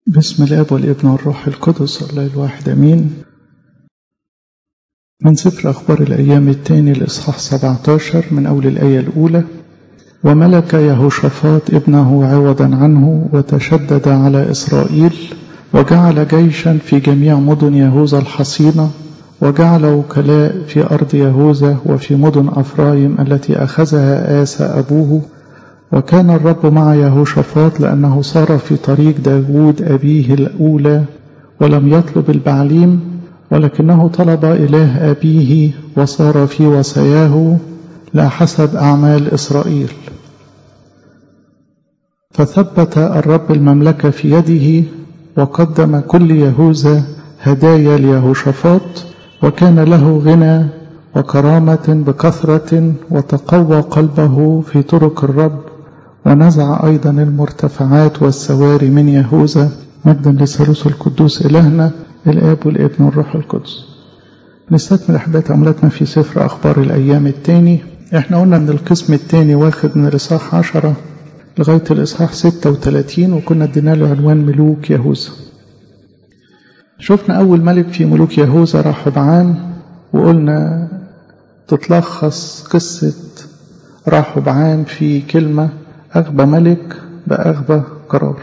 بسم الاب والابن والروح القدس الله الواحد امين من سفر اخبار الايام الثاني الاصحاح 17 من اول الايه الاولى وملك يهوشافاط ابنه عوضا عنه وتشدد على اسرائيل وجعل جيشا في جميع مدن يهوذا الحصينه وجعل وكلاء في ارض يهوذا وفي مدن افرايم التي اخذها اسى ابوه وكان الرب مع يهوشافاط لأنه صار في طريق داود أبيه الأولى ولم يطلب البعليم ولكنه طلب إله أبيه وصار في وصاياه لا حسب أعمال إسرائيل فثبت الرب المملكة في يده وقدم كل يهوذا هدايا ليهوشافاط وكان له غنى وكرامة بكثرة وتقوى قلبه في طرق الرب ونزع أيضا المرتفعات والسواري من يهوذا مجدا للثالوث القدوس إلهنا الآب والابن والروح القدس نستكمل أحباب أملتنا في سفر أخبار الأيام الثاني احنا قلنا ان القسم الثاني واخد من الإصحاح عشرة لغاية الإصحاح ستة وثلاثين وكنا ادينا له عنوان ملوك يهوذا شفنا أول ملك في ملوك يهوذا رحبعام وقلنا تتلخص قصة رحبعام في كلمة أغبى ملك بأغبى قرار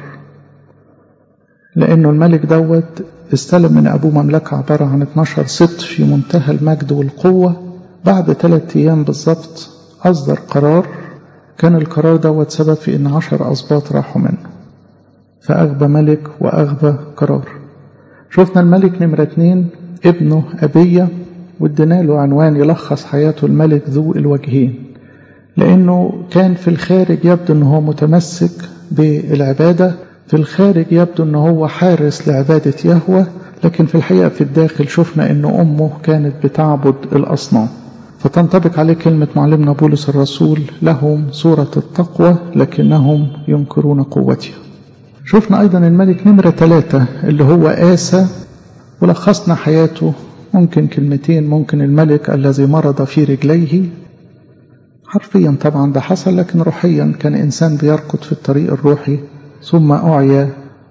لأنه الملك دوت استلم من أبوه مملكة عبارة عن 12 ست في منتهى المجد والقوة بعد ثلاثة أيام بالظبط أصدر قرار كان القرار دوت سبب في إن عشر أسباط راحوا منه فأغبى ملك وأغبى قرار شفنا الملك نمرة اتنين ابنه أبية وادينا له عنوان يلخص حياته الملك ذو الوجهين لأنه كان في الخارج يبدو أنه هو متمسك بالعبادة في الخارج يبدو أنه هو حارس لعبادة يهوه لكن في الحقيقة في الداخل شفنا أن أمه كانت بتعبد الأصنام فتنطبق عليه كلمة معلمنا بولس الرسول لهم صورة التقوى لكنهم ينكرون قوتها شفنا أيضا الملك نمرة ثلاثة اللي هو آسى ولخصنا حياته ممكن كلمتين ممكن الملك الذي مرض في رجليه حرفيا طبعا ده حصل لكن روحيا كان إنسان بيركض في الطريق الروحي ثم أعيا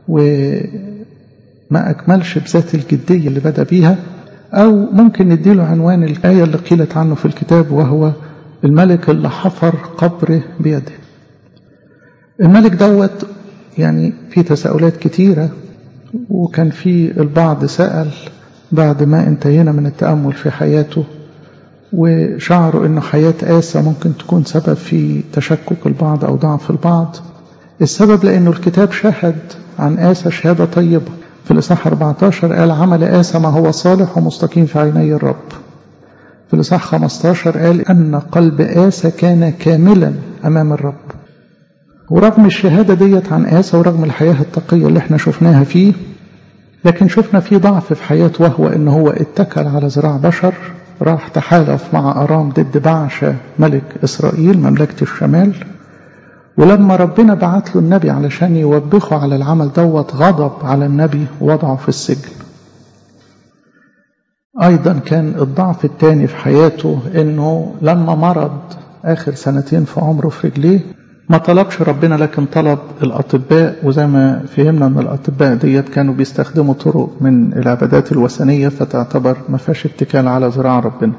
وما أكملش بذات الجدية اللي بدأ بيها أو ممكن نديله عنوان الآية اللي قيلت عنه في الكتاب وهو الملك اللي حفر قبره بيده الملك دوت يعني في تساؤلات كتيرة وكان في البعض سأل بعد ما انتهينا من التأمل في حياته وشعروا أن حياة آسى ممكن تكون سبب في تشكك البعض أو ضعف البعض السبب لأنه الكتاب شهد عن آسى شهادة طيبة في الإصحاح 14 قال عمل آسى ما هو صالح ومستقيم في عيني الرب في الإصحاح 15 قال أن قلب آسى كان كاملا أمام الرب ورغم الشهادة ديت عن آسى ورغم الحياة التقية اللي احنا شفناها فيه لكن شفنا فيه ضعف في حياته وهو ان هو اتكل على ذراع بشر راح تحالف مع أرام ضد بعشة ملك إسرائيل مملكة الشمال ولما ربنا بعت له النبي علشان يوبخه على العمل دوت غضب على النبي ووضعه في السجن أيضا كان الضعف الثاني في حياته إنه لما مرض آخر سنتين في عمره في رجليه ما طلبش ربنا لكن طلب الأطباء وزي ما فهمنا أن الأطباء ديت كانوا بيستخدموا طرق من العبادات الوثنية فتعتبر ما فيهاش اتكال على ذراع ربنا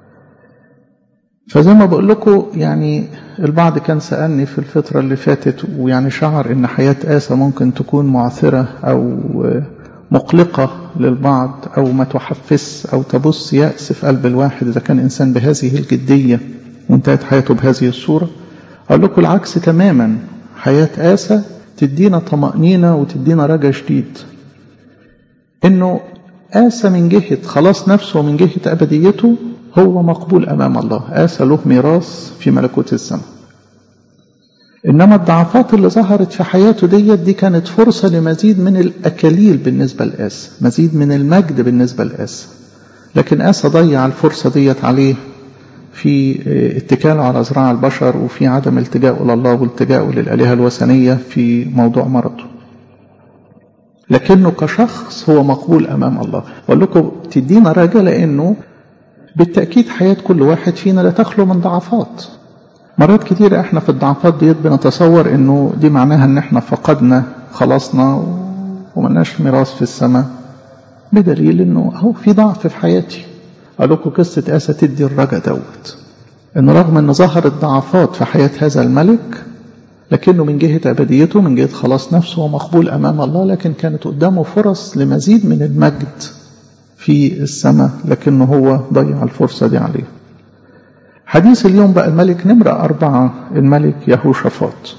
فزي ما بقول لكم يعني البعض كان سألني في الفترة اللي فاتت ويعني شعر إن حياة آسى ممكن تكون معثرة أو مقلقة للبعض أو ما تحفز أو تبص يأس في قلب الواحد إذا كان إنسان بهذه الجدية وانتهت حياته بهذه الصورة أقول لكم العكس تماما حياة آسى تدينا طمأنينة وتدينا رجا شديد إنه آسى من جهة خلاص نفسه ومن جهة أبديته هو مقبول أمام الله آسى له ميراث في ملكوت السماء إنما الضعفات اللي ظهرت في حياته ديت دي كانت فرصة لمزيد من الأكاليل بالنسبة لآسى مزيد من المجد بالنسبة لآسى لكن آسى ضيع الفرصة ديت عليه في اتكاله على ذراع البشر وفي عدم التجاءه إلى الله والتجاءه للآلهة الوثنية في موضوع مرضه لكنه كشخص هو مقبول أمام الله أقول لكم تدينا رجاء لأنه بالتأكيد حياة كل واحد فينا لا تخلو من ضعفات مرات كتير احنا في الضعفات ديت بنتصور انه دي معناها ان احنا فقدنا خلاصنا وملناش ميراث في السماء بدليل انه اهو في ضعف في حياتي اقول لكم قصه اسى تدي الرجا دوت ان رغم ان ظهرت ضعفات في حياه هذا الملك لكنه من جهه ابديته من جهه خلاص نفسه ومقبول امام الله لكن كانت قدامه فرص لمزيد من المجد في السماء لكنه هو ضيع الفرصه دي عليه حديث اليوم بقى الملك نمرة أربعة الملك يهوشافاط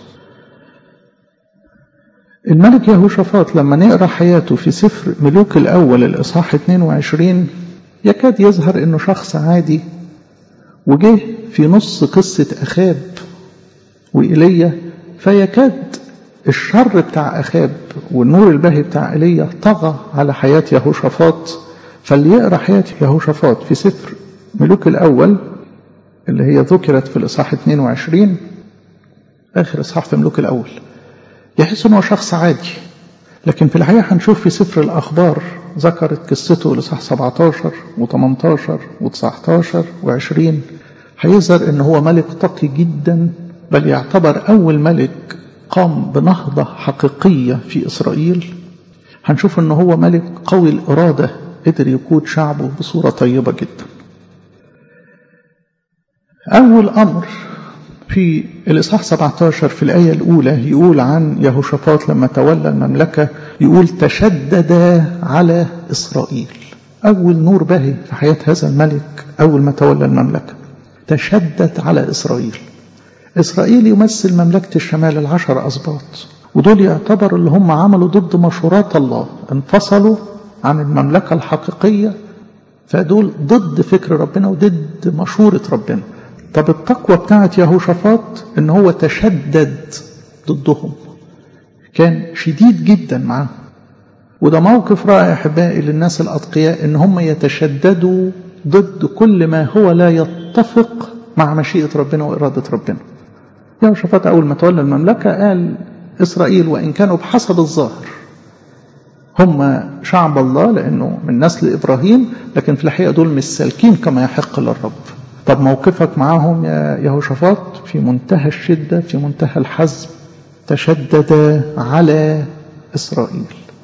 الملك يهوشافاط لما نقرأ حياته في سفر ملوك الأول الإصحاح 22 يكاد يظهر إنه شخص عادي وجه في نص قصة أخاب وإيليا فيكاد الشر بتاع أخاب والنور الباهي بتاع إيليا طغى على حياة يهوشافاط فاللي يقرأ حياة يهوشافاط في سفر ملوك الأول اللي هي ذكرت في الإصحاح 22 آخر إصحاح في ملوك الأول يحس إنه شخص عادي لكن في الحقيقة هنشوف في سفر الأخبار ذكرت قصته الإصحاح 17 و18 و19 و20 هيظهر إن هو ملك تقي جدا بل يعتبر أول ملك قام بنهضة حقيقية في إسرائيل هنشوف إن هو ملك قوي الإرادة قدر يقود شعبه بصورة طيبة جدا أول أمر في الإصحاح 17 في الآية الأولى يقول عن يهوشافاط لما تولى المملكة يقول تشدد على إسرائيل أول نور باهي في حياة هذا الملك أول ما تولى المملكة تشدد على إسرائيل إسرائيل يمثل مملكة الشمال العشر أسباط ودول يعتبر اللي هم عملوا ضد مشورات الله انفصلوا عن المملكة الحقيقية فدول ضد فكر ربنا وضد مشورة ربنا طب التقوى بتاعت يهوشافاط ان هو تشدد ضدهم كان شديد جدا معاهم وده موقف رائع احبائي للناس الاتقياء ان هم يتشددوا ضد كل ما هو لا يتفق مع مشيئه ربنا واراده ربنا يهوشافاط اول ما تولى المملكه قال اسرائيل وان كانوا بحسب الظاهر هم شعب الله لانه من نسل ابراهيم لكن في الحقيقه دول مش سالكين كما يحق للرب طب موقفك معاهم يا يهوشافاط في منتهى الشدة في منتهى الحزم تشدد على إسرائيل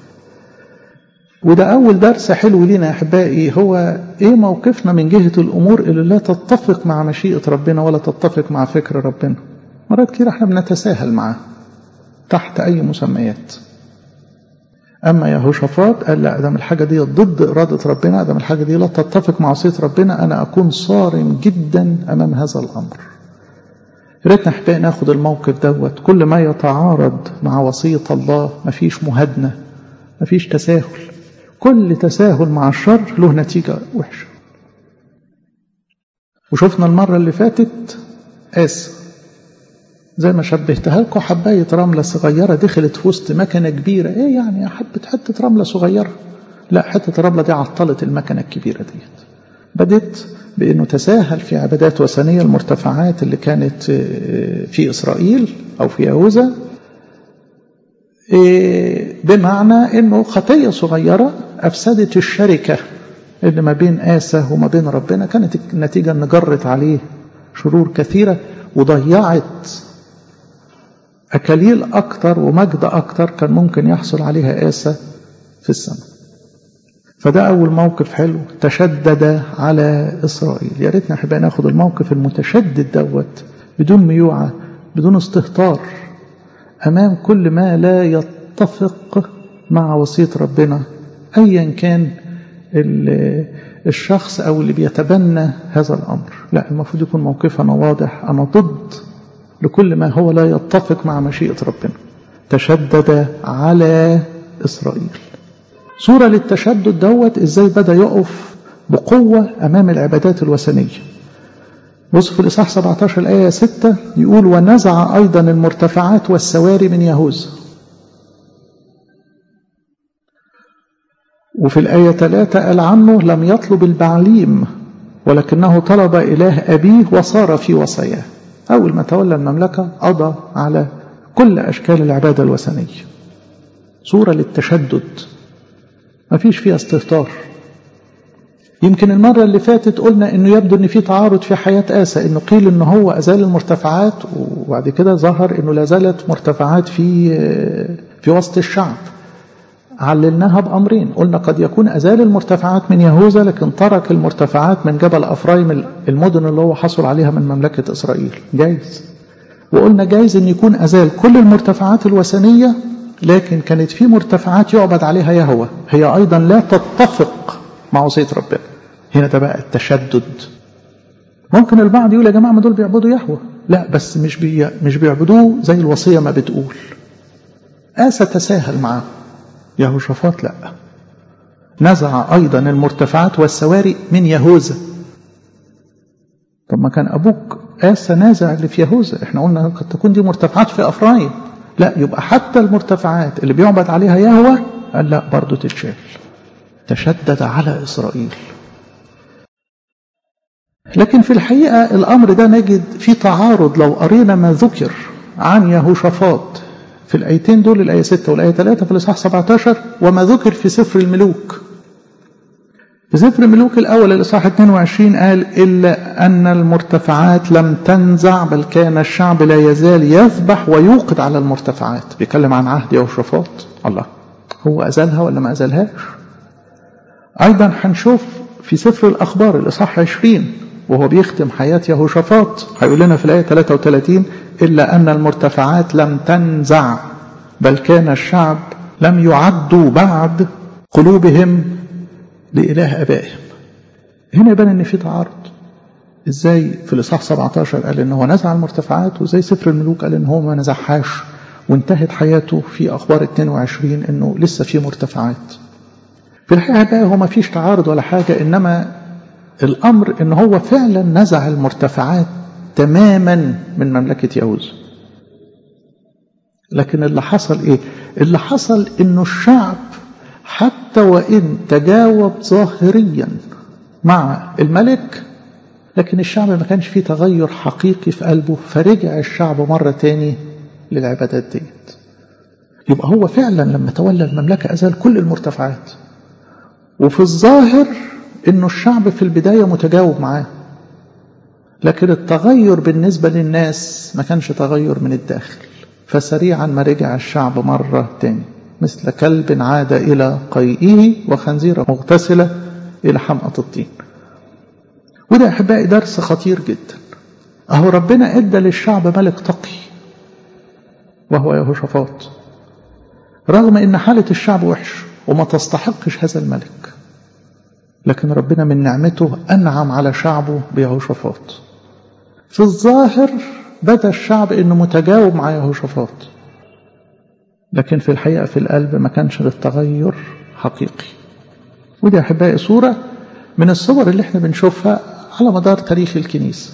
وده أول درس حلو لنا يا أحبائي هو إيه موقفنا من جهة الأمور اللي لا تتفق مع مشيئة ربنا ولا تتفق مع فكر ربنا مرات كتير احنا بنتساهل معاه تحت أي مسميات أما يهوشافاط قال لا دام الحاجة دي ضد إرادة ربنا دام الحاجة دي لا تتفق مع وصية ربنا أنا أكون صارم جدا أمام هذا الأمر ريتنا احبائي ناخد الموقف دوت كل ما يتعارض مع وصية الله مفيش مهادنة مفيش تساهل كل تساهل مع الشر له نتيجة وحشة وشفنا المرة اللي فاتت آسى زي ما شبهتها لكم حباية رملة صغيرة دخلت في وسط مكنة كبيرة ايه يعني حبة حتة رملة صغيرة لا حتة الرملة دي عطلت المكنة الكبيرة ديت بدت بأنه تساهل في عبادات وثنية المرتفعات اللي كانت في إسرائيل أو في يهوذا بمعنى أنه خطية صغيرة أفسدت الشركة اللي ما بين آسى وما بين ربنا كانت النتيجة أن جرت عليه شرور كثيرة وضيعت أكاليل أكتر ومجد أكتر كان ممكن يحصل عليها آسى في السماء فده أول موقف حلو تشدد على إسرائيل يا ريتنا احنا ناخد الموقف المتشدد دوت بدون ميوعة بدون استهتار أمام كل ما لا يتفق مع وصية ربنا أيا كان الشخص أو اللي بيتبنى هذا الأمر لا المفروض يكون موقفنا واضح أنا ضد لكل ما هو لا يتفق مع مشيئة ربنا تشدد على إسرائيل صورة للتشدد دوت إزاي بدأ يقف بقوة أمام العبادات الوثنية بص في الإصحاح 17 الآية 6 يقول ونزع أيضا المرتفعات والسواري من يهوذا وفي الآية 3 قال عنه لم يطلب البعليم ولكنه طلب إله أبيه وصار في وصاياه أول ما تولى المملكة قضى على كل أشكال العبادة الوثنية صورة للتشدد ما فيش فيها استهتار يمكن المرة اللي فاتت قلنا انه يبدو ان في تعارض في حياة آسى انه قيل ان هو ازال المرتفعات وبعد كده ظهر انه لا زالت مرتفعات في في وسط الشعب عللناها بأمرين قلنا قد يكون أزال المرتفعات من يهوذا لكن ترك المرتفعات من جبل أفرايم المدن اللي هو حصل عليها من مملكة إسرائيل جايز وقلنا جايز أن يكون أزال كل المرتفعات الوثنية لكن كانت في مرتفعات يعبد عليها يهوى هي أيضا لا تتفق مع وصية ربنا هنا ده بقى التشدد ممكن البعض يقول يا جماعة ما دول بيعبدوا يهوى لا بس مش بي مش بيعبدوه زي الوصية ما بتقول آسى تساهل معاه يهوشافاط لا نزع أيضا المرتفعات والسواري من يهوذا طب ما كان أبوك آسى نازع اللي في يهوذا احنا قلنا قد تكون دي مرتفعات في أفرايم لا يبقى حتى المرتفعات اللي بيعبد عليها يهوى قال لا برضه تتشال تشدد على إسرائيل لكن في الحقيقة الأمر ده نجد في تعارض لو قرينا ما ذكر عن يهوشافاط في الآيتين دول الآية 6 والآية 3 في الإصحاح 17 وما ذكر في سفر الملوك في سفر الملوك الأول الإصحاح 22 قال إلا أن المرتفعات لم تنزع بل كان الشعب لا يزال يذبح ويوقد على المرتفعات بيتكلم عن عهد يهوشافاط الله هو أزالها ولا ما أزالهاش أيضا هنشوف في سفر الأخبار الإصحاح 20 وهو بيختم حياة يهوشافاط هيقول لنا في الآية 33 إلا أن المرتفعات لم تنزع بل كان الشعب لم يعدوا بعد قلوبهم لإله أبائهم هنا يبان إن في تعارض إزاي في الإصحاح 17 قال إن هو نزع المرتفعات وإزاي سفر الملوك قال إن هو ما نزعهاش وانتهت حياته في أخبار 22 إنه لسه في مرتفعات في الحقيقة بقى هو ما فيش تعارض ولا حاجة إنما الأمر إن هو فعلا نزع المرتفعات تماما من مملكة يهوذا لكن اللي حصل إيه اللي حصل إنه الشعب حتى وإن تجاوب ظاهريا مع الملك لكن الشعب ما كانش فيه تغير حقيقي في قلبه فرجع الشعب مرة تاني للعبادات ديت يبقى هو فعلا لما تولى المملكة أزال كل المرتفعات وفي الظاهر انه الشعب في البداية متجاوب معاه لكن التغير بالنسبة للناس ما كانش تغير من الداخل فسريعا ما رجع الشعب مرة تاني مثل كلب عاد إلى قيئه وخنزيرة مغتسلة إلى حمأة الطين وده أحبائي درس خطير جدا أهو ربنا إدى للشعب ملك تقي وهو يهوشافاط رغم إن حالة الشعب وحش وما تستحقش هذا الملك لكن ربنا من نعمته أنعم على شعبه بيهوشافاط في الظاهر بدا الشعب انه متجاوب مع يهوشافاط لكن في الحقيقة في القلب ما كانش للتغير حقيقي ودي أحبائي صورة من الصور اللي احنا بنشوفها على مدار تاريخ الكنيسة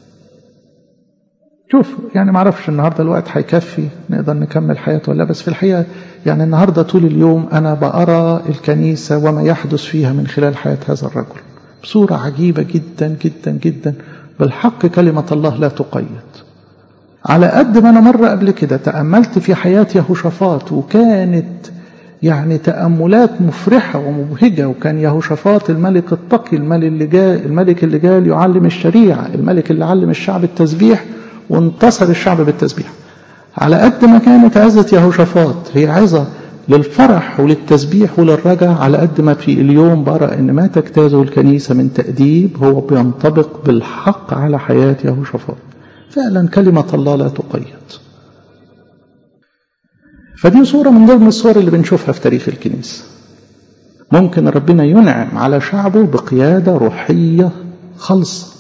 شوف يعني معرفش النهاردة الوقت هيكفي نقدر نكمل حياته ولا بس في الحقيقة يعني النهاردة طول اليوم أنا بأرى الكنيسة وما يحدث فيها من خلال حياة هذا الرجل بصورة عجيبة جدا جدا جدا بالحق كلمة الله لا تقيد على قد ما أنا مرة قبل كده تأملت في حياة يهوشافاط وكانت يعني تأملات مفرحة ومبهجة وكان يهوشافاط الملك التقي الملك اللي جاء الملك اللي جاء يعلم الشريعة الملك اللي علم الشعب التسبيح وانتصر الشعب بالتسبيح على قد ما كانت عزة يهوشافاط هي عزة للفرح وللتسبيح وللرجع على قد ما في اليوم برى ان ما تجتازه الكنيسة من تأديب هو بينطبق بالحق على حياة يهوشافاط فعلا كلمة الله لا تقيد فدي صورة من ضمن الصور اللي بنشوفها في تاريخ الكنيسة ممكن ربنا ينعم على شعبه بقيادة روحية خالصة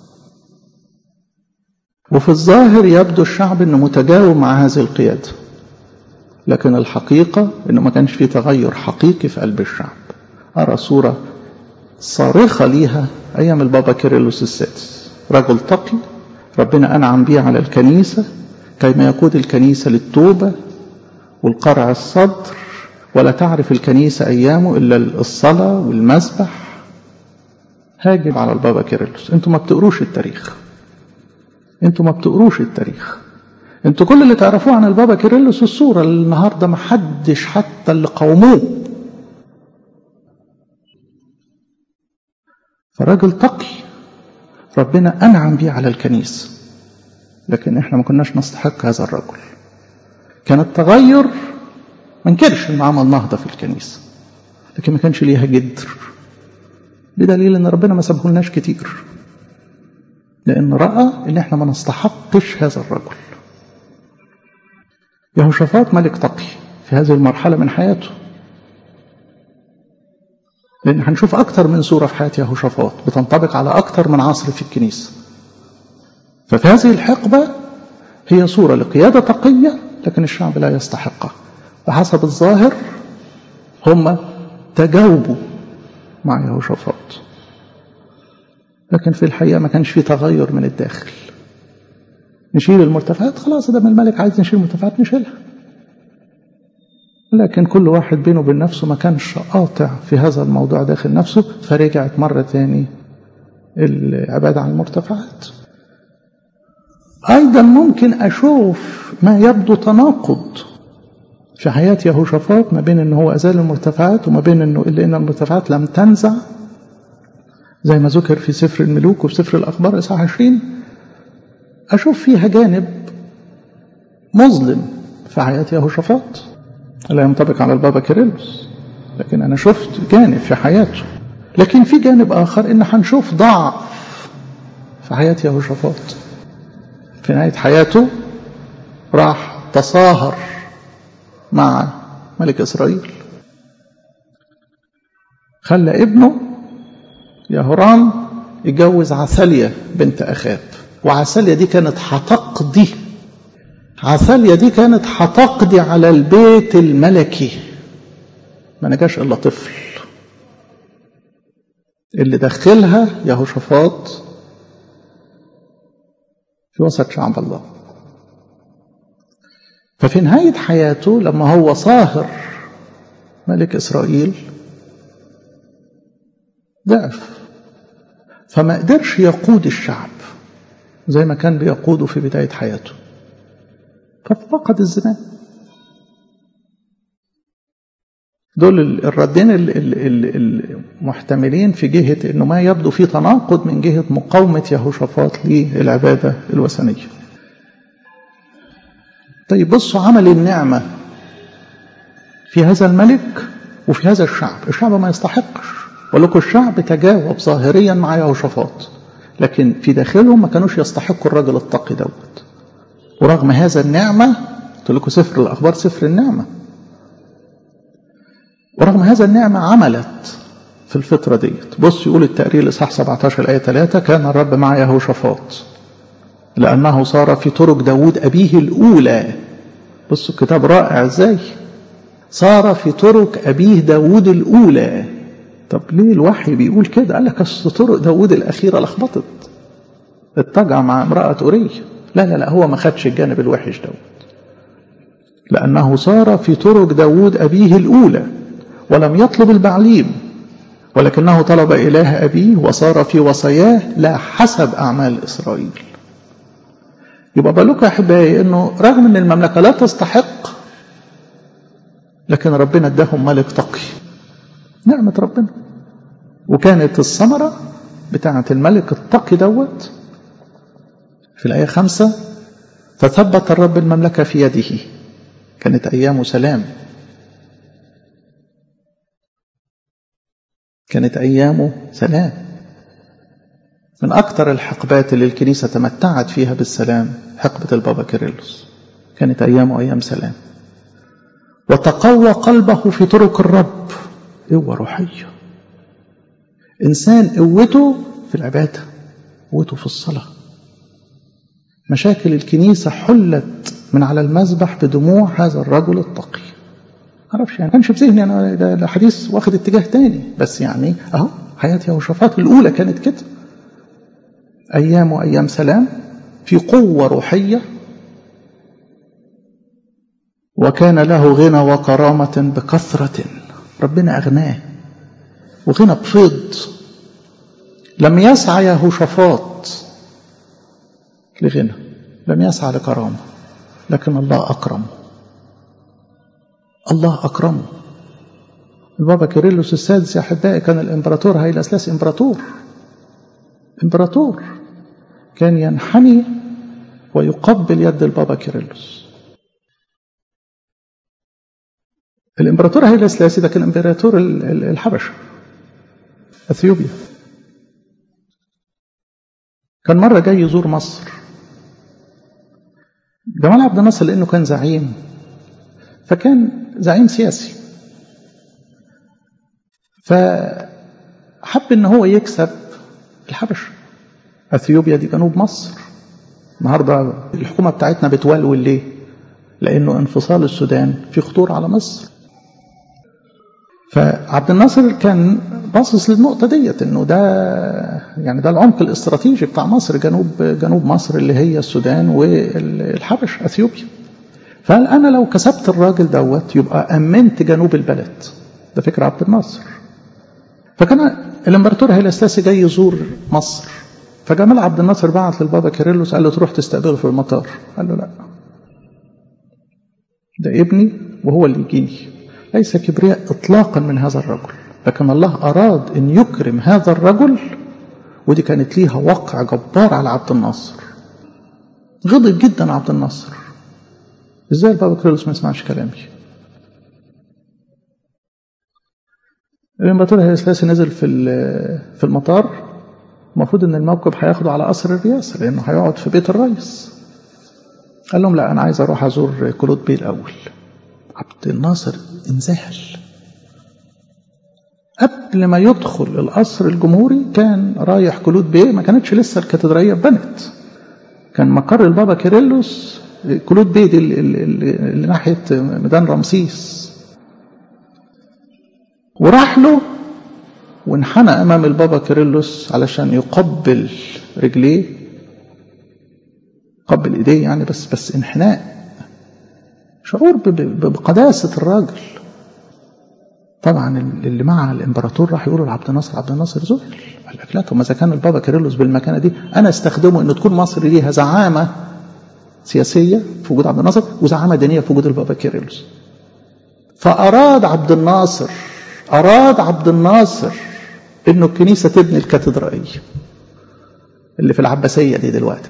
وفي الظاهر يبدو الشعب انه متجاوب مع هذه القيادة لكن الحقيقة انه ما كانش في تغير حقيقي في قلب الشعب أرى صورة صارخة ليها أيام البابا كيرلس السادس رجل تقي ربنا أنعم به على الكنيسة كيما يقود الكنيسة للتوبة والقرع الصدر ولا تعرف الكنيسة أيامه إلا الصلاة والمسبح هاجم على البابا كيرلس انتوا ما بتقروش التاريخ انتوا ما بتقروش التاريخ انتوا كل اللي تعرفوه عن البابا كيرلس الصورة اللي النهاردة ما حدش حتى اللي قوموه فراجل تقي ربنا أنعم به على الكنيسة لكن احنا ما كناش نستحق هذا الرجل كان التغير ما انكرش انه عمل نهضة في الكنيسة لكن ما كانش ليها جدر بدليل ان ربنا ما سابهولناش كتير لان رأى ان احنا ما نستحقش هذا الرجل يهوشافاط ملك تقي في هذه المرحلة من حياته لأن هنشوف أكتر من صورة في حياة يهوشافاط بتنطبق على أكتر من عصر في الكنيسة ففي هذه الحقبة هي صورة لقيادة تقية لكن الشعب لا يستحقها بحسب الظاهر هم تجاوبوا مع يهوشافاط لكن في الحقيقة ما كانش في تغير من الداخل نشيل المرتفعات خلاص ده من الملك عايز نشيل المرتفعات نشيلها لكن كل واحد بينه وبين نفسه ما كانش قاطع في هذا الموضوع داخل نفسه فرجعت مرة تاني العبادة عن المرتفعات أيضا ممكن أشوف ما يبدو تناقض في حياة يهوشافاط ما بين أنه هو أزال المرتفعات وما بين أنه إلا أن المرتفعات لم تنزع زي ما ذكر في سفر الملوك وفي سفر الأخبار إصحاح 20 أشوف فيها جانب مظلم في حياة يهوشافاط لا ينطبق على البابا كيرلس لكن أنا شفت جانب في حياته لكن في جانب آخر إن هنشوف ضعف في حياة يهوشافاط في نهاية حياته راح تصاهر مع ملك إسرائيل خلى ابنه يهورام يتجوز عثالية بنت أخاب وعثالية دي كانت هتقضي عثالية دي كانت هتقضي على البيت الملكي ما نجاش إلا طفل اللي دخلها يهوشافاط في وسط شعب الله ففي نهاية حياته لما هو صاهر ملك إسرائيل ضعف فما قدرش يقود الشعب زي ما كان بيقوده في بداية حياته ففقد الزمان دول الردين المحتملين في جهة انه ما يبدو في تناقض من جهة مقاومة يهوشافاط للعبادة الوثنية طيب بصوا عمل النعمة في هذا الملك وفي هذا الشعب الشعب ما يستحقش ولكن الشعب تجاوب ظاهريا مع يهوشافاط لكن في داخلهم ما كانوش يستحقوا الرجل التقي دوت ورغم هذا النعمة قلت لكم سفر الأخبار سفر النعمة ورغم هذا النعمة عملت في الفترة ديت بص يقول التقرير إصحاح 17 الآية 3 كان الرب مع يهوشافاط لأنه صار في طرق داود أبيه الأولى بصوا الكتاب رائع ازاي صار في طرق أبيه داود الأولى طب ليه الوحي بيقول كده قال لك أصل طرق داود الأخيرة لخبطت اتجع مع امرأة أورية لا لا لا هو ما خدش الجانب الوحش دوت لأنه صار في طرق داود أبيه الأولى ولم يطلب البعليم ولكنه طلب إله أبيه وصار في وصاياه لا حسب أعمال إسرائيل يبقى بالك يا أحبائي أنه رغم أن المملكة لا تستحق لكن ربنا اداهم ملك تقي نعمة ربنا وكانت الثمرة بتاعة الملك التقي دوت في الآية خمسة فثبت الرب المملكة في يده كانت أيامه سلام كانت أيامه سلام من أكثر الحقبات اللي الكنيسة تمتعت فيها بالسلام حقبة البابا كيرلس كانت أيامه أيام سلام وتقوى قلبه في طرق الرب قوة روحية إنسان قوته في العبادة قوته في الصلاة مشاكل الكنيسة حلت من على المذبح بدموع هذا الرجل التقي معرفش يعني كانش في ذهني انا ده الحديث واخد اتجاه تاني بس يعني اهو حياة يهوشافاط الاولى كانت كده ايام وايام سلام في قوة روحية وكان له غنى وكرامة بكثرة ربنا أغناه وغنى بفيض لم يسعى يهوشافاط لغنى لم يسعى لكرامة لكن الله أكرمه الله أكرمه البابا كيرلس السادس يا أحبائي كان الإمبراطور هاي الأسلاس إمبراطور إمبراطور كان ينحني ويقبل يد البابا كيرلس الامبراطور هيلا سلاسي ده كان امبراطور الحبشه اثيوبيا كان مره جاي يزور مصر جمال عبد الناصر لانه كان زعيم فكان زعيم سياسي فحب ان هو يكسب الحبشه اثيوبيا دي جنوب مصر النهارده الحكومه بتاعتنا بتولول ليه؟ لانه انفصال السودان في خطوره على مصر فعبد الناصر كان باصص للنقطة ديت انه ده يعني ده العمق الاستراتيجي بتاع مصر جنوب جنوب مصر اللي هي السودان والحبش اثيوبيا. فقال انا لو كسبت الراجل دوت يبقى امنت جنوب البلد. ده فكر عبد الناصر. فكان الامبراطور هيلاستاسي جاي يزور مصر فجمال عبد الناصر بعت للبابا كيرلس قال له تروح تستقبله في المطار قال له لا ده ابني وهو اللي يجيني ليس كبرياء اطلاقا من هذا الرجل لكن الله اراد ان يكرم هذا الرجل ودي كانت ليها وقع جبار على عبد الناصر غضب جدا عبد الناصر ازاي البابا كيرلس ما يسمعش كلامي الامبراطور هيسلاسي نزل في في المطار المفروض ان الموكب هياخده على قصر الرئاسه لانه هيقعد في بيت الرئيس قال لهم لا انا عايز اروح ازور كلود بيه الاول عبد الناصر انذهل قبل ما يدخل القصر الجمهوري كان رايح كلود بيه ما كانتش لسه الكاتدرائيه اتبنت كان مقر البابا كيرلس كلود بيه دي اللي, اللي ناحيه ميدان رمسيس وراح له وانحنى امام البابا كيرلس علشان يقبل رجليه قبل ايديه يعني بس بس انحناء شعور بقداسه الراجل طبعا اللي مع الامبراطور راح يقولوا لعبد الناصر عبد الناصر ذهل قال لك لا طب ما اذا كان البابا كيرلس بالمكانه دي انا استخدمه ان تكون مصر ليها زعامه سياسيه في وجود عبد الناصر وزعامه دينيه في وجود البابا كيرلس فاراد عبد الناصر اراد عبد الناصر انه الكنيسه تبني الكاتدرائيه اللي في العباسيه دي دلوقتي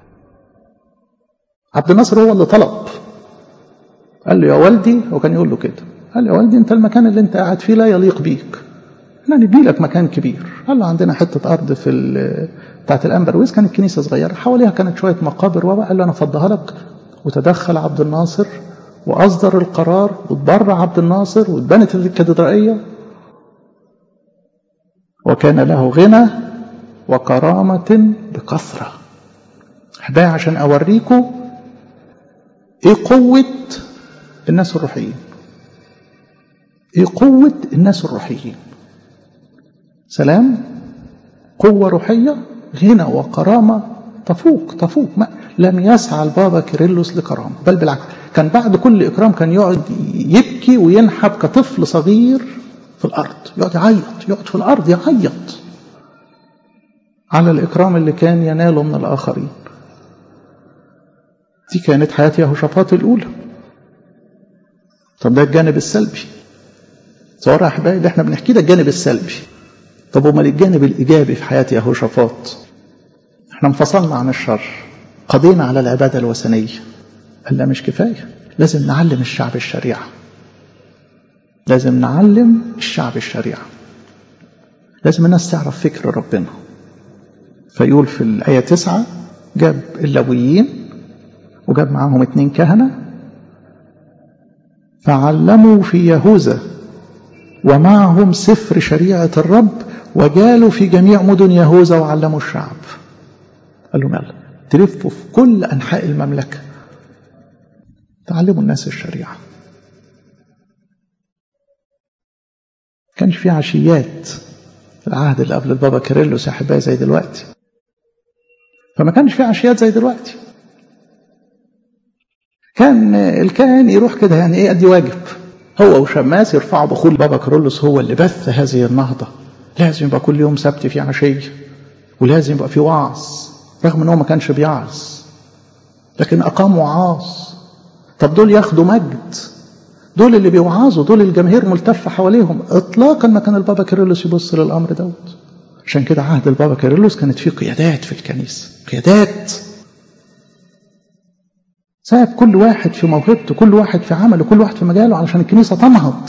عبد الناصر هو اللي طلب قال له يا والدي هو كان يقول له كده قال له يا والدي انت المكان اللي انت قاعد فيه لا يليق بيك احنا ندي لك مكان كبير قال له عندنا حته ارض في بتاعت الانبرويز كانت كنيسه صغيره حواليها كانت شويه مقابر وبقى قال له انا افضيها لك وتدخل عبد الناصر واصدر القرار واتبرع عبد الناصر واتبنت الكاتدرائيه وكان له غنى وكرامة بكثرة ده عشان أوريكم إيه قوة الناس الروحيين إيه قوة الناس الروحيين سلام قوة روحية غنى وكرامة تفوق تفوق ما لم يسعى البابا كيرلس لكرامة بل بالعكس كان بعد كل إكرام كان يقعد يبكي وينحب كطفل صغير في الأرض يقعد يعيط يقعد في الأرض يعيط على الإكرام اللي كان يناله من الآخرين دي كانت حياة يهوشافاط الأولى طب ده الجانب السلبي صور أحبائي اللي احنا بنحكي ده الجانب السلبي طب وما الجانب الإيجابي في حياة يهوشافاط احنا انفصلنا عن الشر قضينا على العبادة الوثنية قال لا مش كفاية لازم نعلم الشعب الشريعة لازم نعلم الشعب الشريعة لازم الناس تعرف فكر ربنا فيقول في الآية تسعة جاب اللويين وجاب معاهم اتنين كهنة فعلموا في يهوذا ومعهم سفر شريعة الرب وجالوا في جميع مدن يهوذا وعلموا الشعب قال لهم يلا تلفوا في كل أنحاء المملكة تعلموا الناس الشريعة كانش في عشيات في العهد اللي قبل البابا كيرلس يا احبائي زي دلوقتي فما كانش في عشيات زي دلوقتي كان الكاهن يروح كده يعني ايه ادي واجب هو وشماس يرفعوا بخور بابا كيرلس هو اللي بث هذه النهضه لازم يبقى كل يوم سبت في عشيه ولازم يبقى في وعظ رغم ان هو ما كانش بيعظ لكن اقام وعاظ طب دول ياخدوا مجد دول اللي بيوعظوا دول الجماهير ملتفه حواليهم اطلاقا ما كان البابا كيرلس يبص للامر دوت عشان كده عهد البابا كيرلس كانت فيه قيادات في الكنيسه قيادات ساب كل واحد في موهبته كل واحد في عمله كل واحد في مجاله علشان الكنيسة تنهض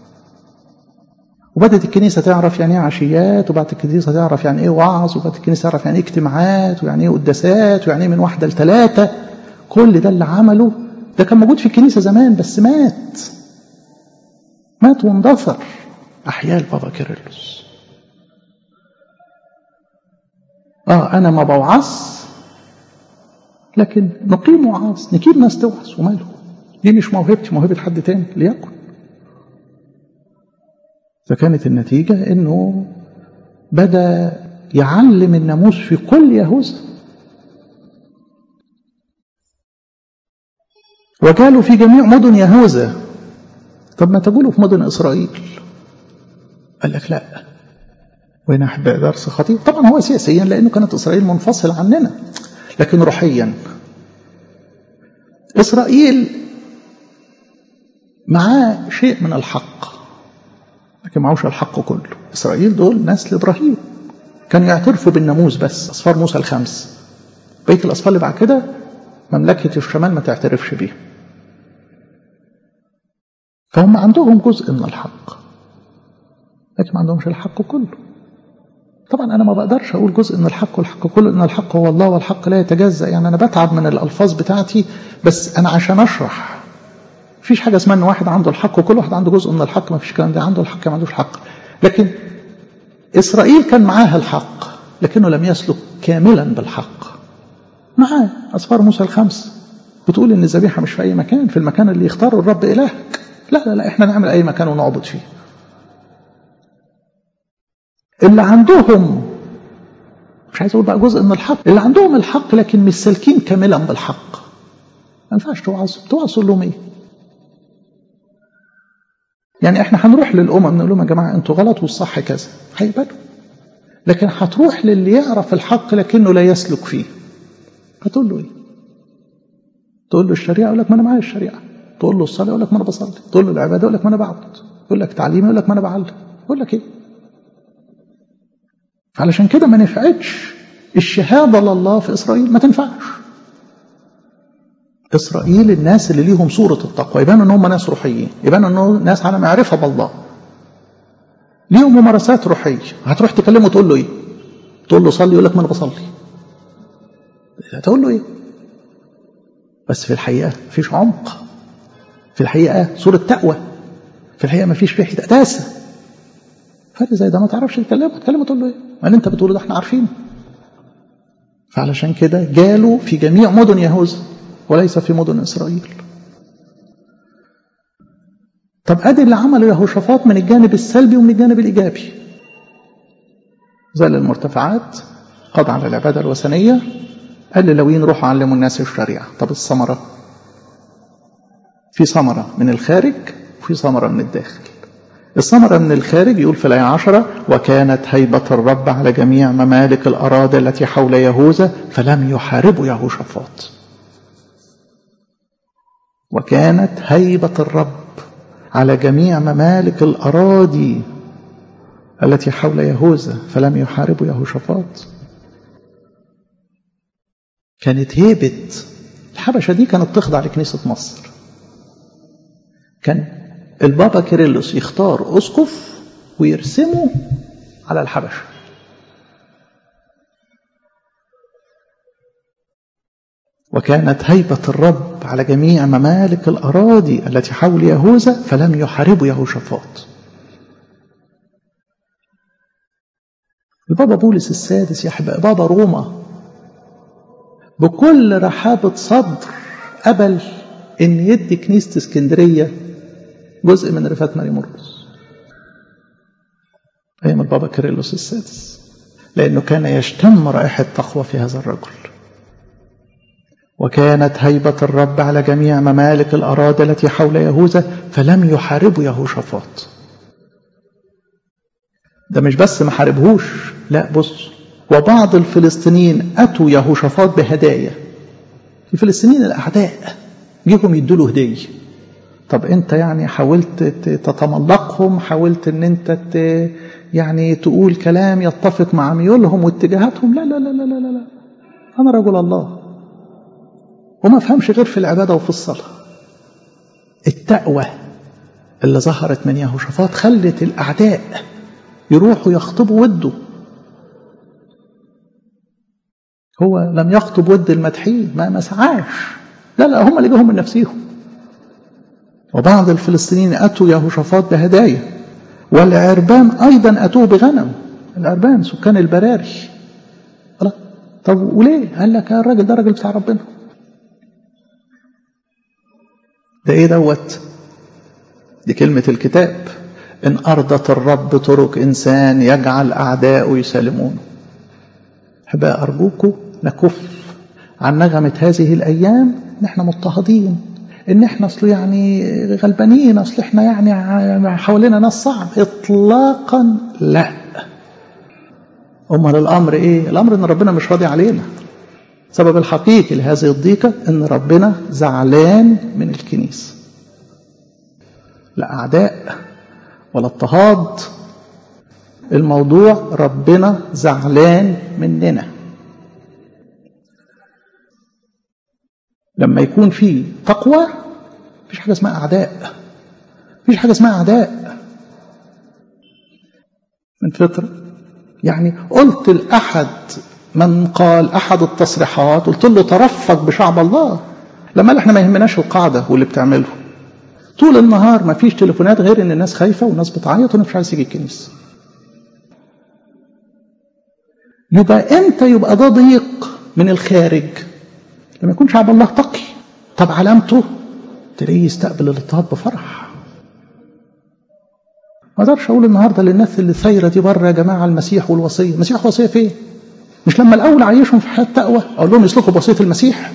وبدأت الكنيسة تعرف يعني ايه عشيات وبعد الكنيسة تعرف يعني ايه وعظ وبعد الكنيسة تعرف يعني ايه اجتماعات ويعني ايه قداسات ويعني ايه من واحدة لثلاثة كل ده اللي عمله ده كان موجود في الكنيسة زمان بس مات مات واندثر أحياء البابا كيرلس اه أنا ما بوعظ لكن نقيم وعظ نجيب ناس توعظ وماله دي مش موهبتي موهبة حد تاني ليكن فكانت النتيجة انه بدأ يعلم الناموس في كل يهوذا وقالوا في جميع مدن يهوذا طب ما تقولوا في مدن إسرائيل قال لك لا وهنا أحب درس خطير طبعا هو سياسيا لأنه كانت إسرائيل منفصل عننا لكن روحيا إسرائيل معاه شيء من الحق لكن معهوش الحق كله إسرائيل دول نسل إبراهيم كانوا يعترفوا بالناموس بس أصفار موسى الخمس بقية الأصفار اللي بعد كده مملكة الشمال ما تعترفش بيه فهم عندهم جزء من الحق لكن ما عندهمش الحق كله طبعا أنا ما بقدرش أقول جزء من الحق والحق كله إن الحق هو الله والحق لا يتجزأ يعني أنا بتعب من الألفاظ بتاعتي بس أنا عشان أشرح مفيش حاجة اسمها إن واحد عنده الحق وكل واحد عنده جزء من الحق ما فيش الكلام ده عنده الحق ما عندوش حق لكن إسرائيل كان معاه الحق لكنه لم يسلك كاملا بالحق معاه أصفار موسى الخمس بتقول إن الذبيحة مش في أي مكان في المكان اللي يختاره الرب إلهك لا لا لا إحنا نعمل أي مكان ونعبد فيه اللي عندهم مش عايز أقول بقى جزء من الحق اللي عندهم الحق لكن مش سالكين كاملا بالحق ما ينفعش توعظ توعظ تقول لهم إيه يعني احنا هنروح للأمم نقول لهم يا جماعة انتوا غلط والصح كذا هيقبلوا لكن هتروح للي يعرف الحق لكنه لا يسلك فيه هتقول له ايه تقول له الشريعة يقول لك ما انا معايا الشريعة تقول له الصلاة يقول لك ما انا بصلي تقول له العبادة يقول لك ما انا بعبد يقول لك تعليم يقول لك ما انا بعلم يقول لك ايه علشان كده ما نفعتش الشهادة لله في إسرائيل ما تنفعش إسرائيل الناس اللي ليهم صورة التقوى يبان ان هم ناس روحيين يبان انهم ناس على معرفة بالله ليهم ممارسات روحية هتروح تكلمه تقول له ايه تقول له صلي يقول لك ما انا بصلي هتقول له ايه بس في الحقيقة مفيش عمق في الحقيقة صورة تقوى في الحقيقة مفيش فيه قداسة فرق زي ده ما تعرفش تكلمه تكلمه تقول له ايه ما اللي انت بتقوله ده احنا عارفينه فعلشان كده جالوا في جميع مدن يهوذا وليس في مدن إسرائيل طب أدي اللي عمله يهوشافاط من الجانب السلبي ومن الجانب الإيجابي زل المرتفعات قضى على العبادة الوثنية قال للوين روحوا علموا الناس الشريعة طب الثمرة في ثمرة من الخارج وفي ثمرة من الداخل الثمرة من الخارج يقول في الآية عشرة وكانت هيبة الرب على جميع ممالك الأراضي التي حول يهوذا فلم يحاربوا يهوشافاط وكانت هيبة الرب على جميع ممالك الأراضي التي حول يهوذا فلم يحاربوا يهوشافاط كانت هيبة الحبشة دي كانت تخضع لكنيسة مصر كان البابا كيرلس يختار أسقف ويرسمه على الحبشة وكانت هيبة الرب على جميع ممالك الأراضي التي حول يهوذا فلم يحاربوا يهوشافاط البابا بولس السادس يا أحباء بابا روما بكل رحابة صدر قبل إن يدي كنيسة اسكندرية جزء من رفات ماري مرقس أيام البابا كيرلس السادس لأنه كان يشتم رائحة تقوى في هذا الرجل وكانت هيبة الرب على جميع ممالك الأراضي التي حول يهوذا فلم يحاربوا يهوشافاط ده مش بس ما حاربهوش لا بص وبعض الفلسطينيين أتوا يهوشافاط بهدايا الفلسطينيين الأعداء جيهم يدوا له هدية طب أنت يعني حاولت تتملقهم حاولت أن أنت يعني تقول كلام يتفق مع ميولهم واتجاهاتهم لا لا لا لا لا لا أنا رجل الله وما فهمش غير في العبادة وفي الصلاة التقوى اللي ظهرت من يهوشافاط خلت الأعداء يروحوا يخطبوا وده هو لم يخطب ود المدحين ما ما سعاش لا لا هم اللي جاهم من نفسهم وبعض الفلسطينيين أتوا يهوشافاط بهدايا والعربان أيضا أتوه بغنم العربان سكان البراري طب وليه؟ قال لك الراجل ده راجل بتاع ربنا ده ايه دوت دي كلمة الكتاب إن أرضت الرب طرق إنسان يجعل أعداؤه يسالمونه أحباء أرجوكم نكف عن نغمة هذه الأيام إن إحنا مضطهدين إن إحنا أصل يعني غلبانين أصل إحنا يعني حوالينا ناس صعب إطلاقا لا أمال الأمر إيه؟ الأمر إن ربنا مش راضي علينا السبب الحقيقي لهذه الضيقة إن ربنا زعلان من الكنيسة لا أعداء ولا اضطهاد الموضوع ربنا زعلان مننا لما يكون في تقوى مفيش حاجة اسمها أعداء مفيش حاجة اسمها أعداء من فطرة يعني قلت لأحد من قال أحد التصريحات قلت له ترفق بشعب الله لما احنا ما يهمناش القاعدة واللي بتعمله طول النهار ما فيش تليفونات غير ان الناس خايفة والناس بتعيط والناس مش عايز يجي الكنيسة يبقى امتى يبقى ده ضيق من الخارج لما يكون شعب الله تقي طب علامته تلاقيه يستقبل الاضطهاد بفرح ما اقدرش اقول النهارده للناس اللي ثايره دي بره يا جماعه المسيح والوصيه، المسيح والوصيه فين؟ مش لما الاول اعيشهم في حياه تقوى اقول لهم يسلكوا بوصيه المسيح؟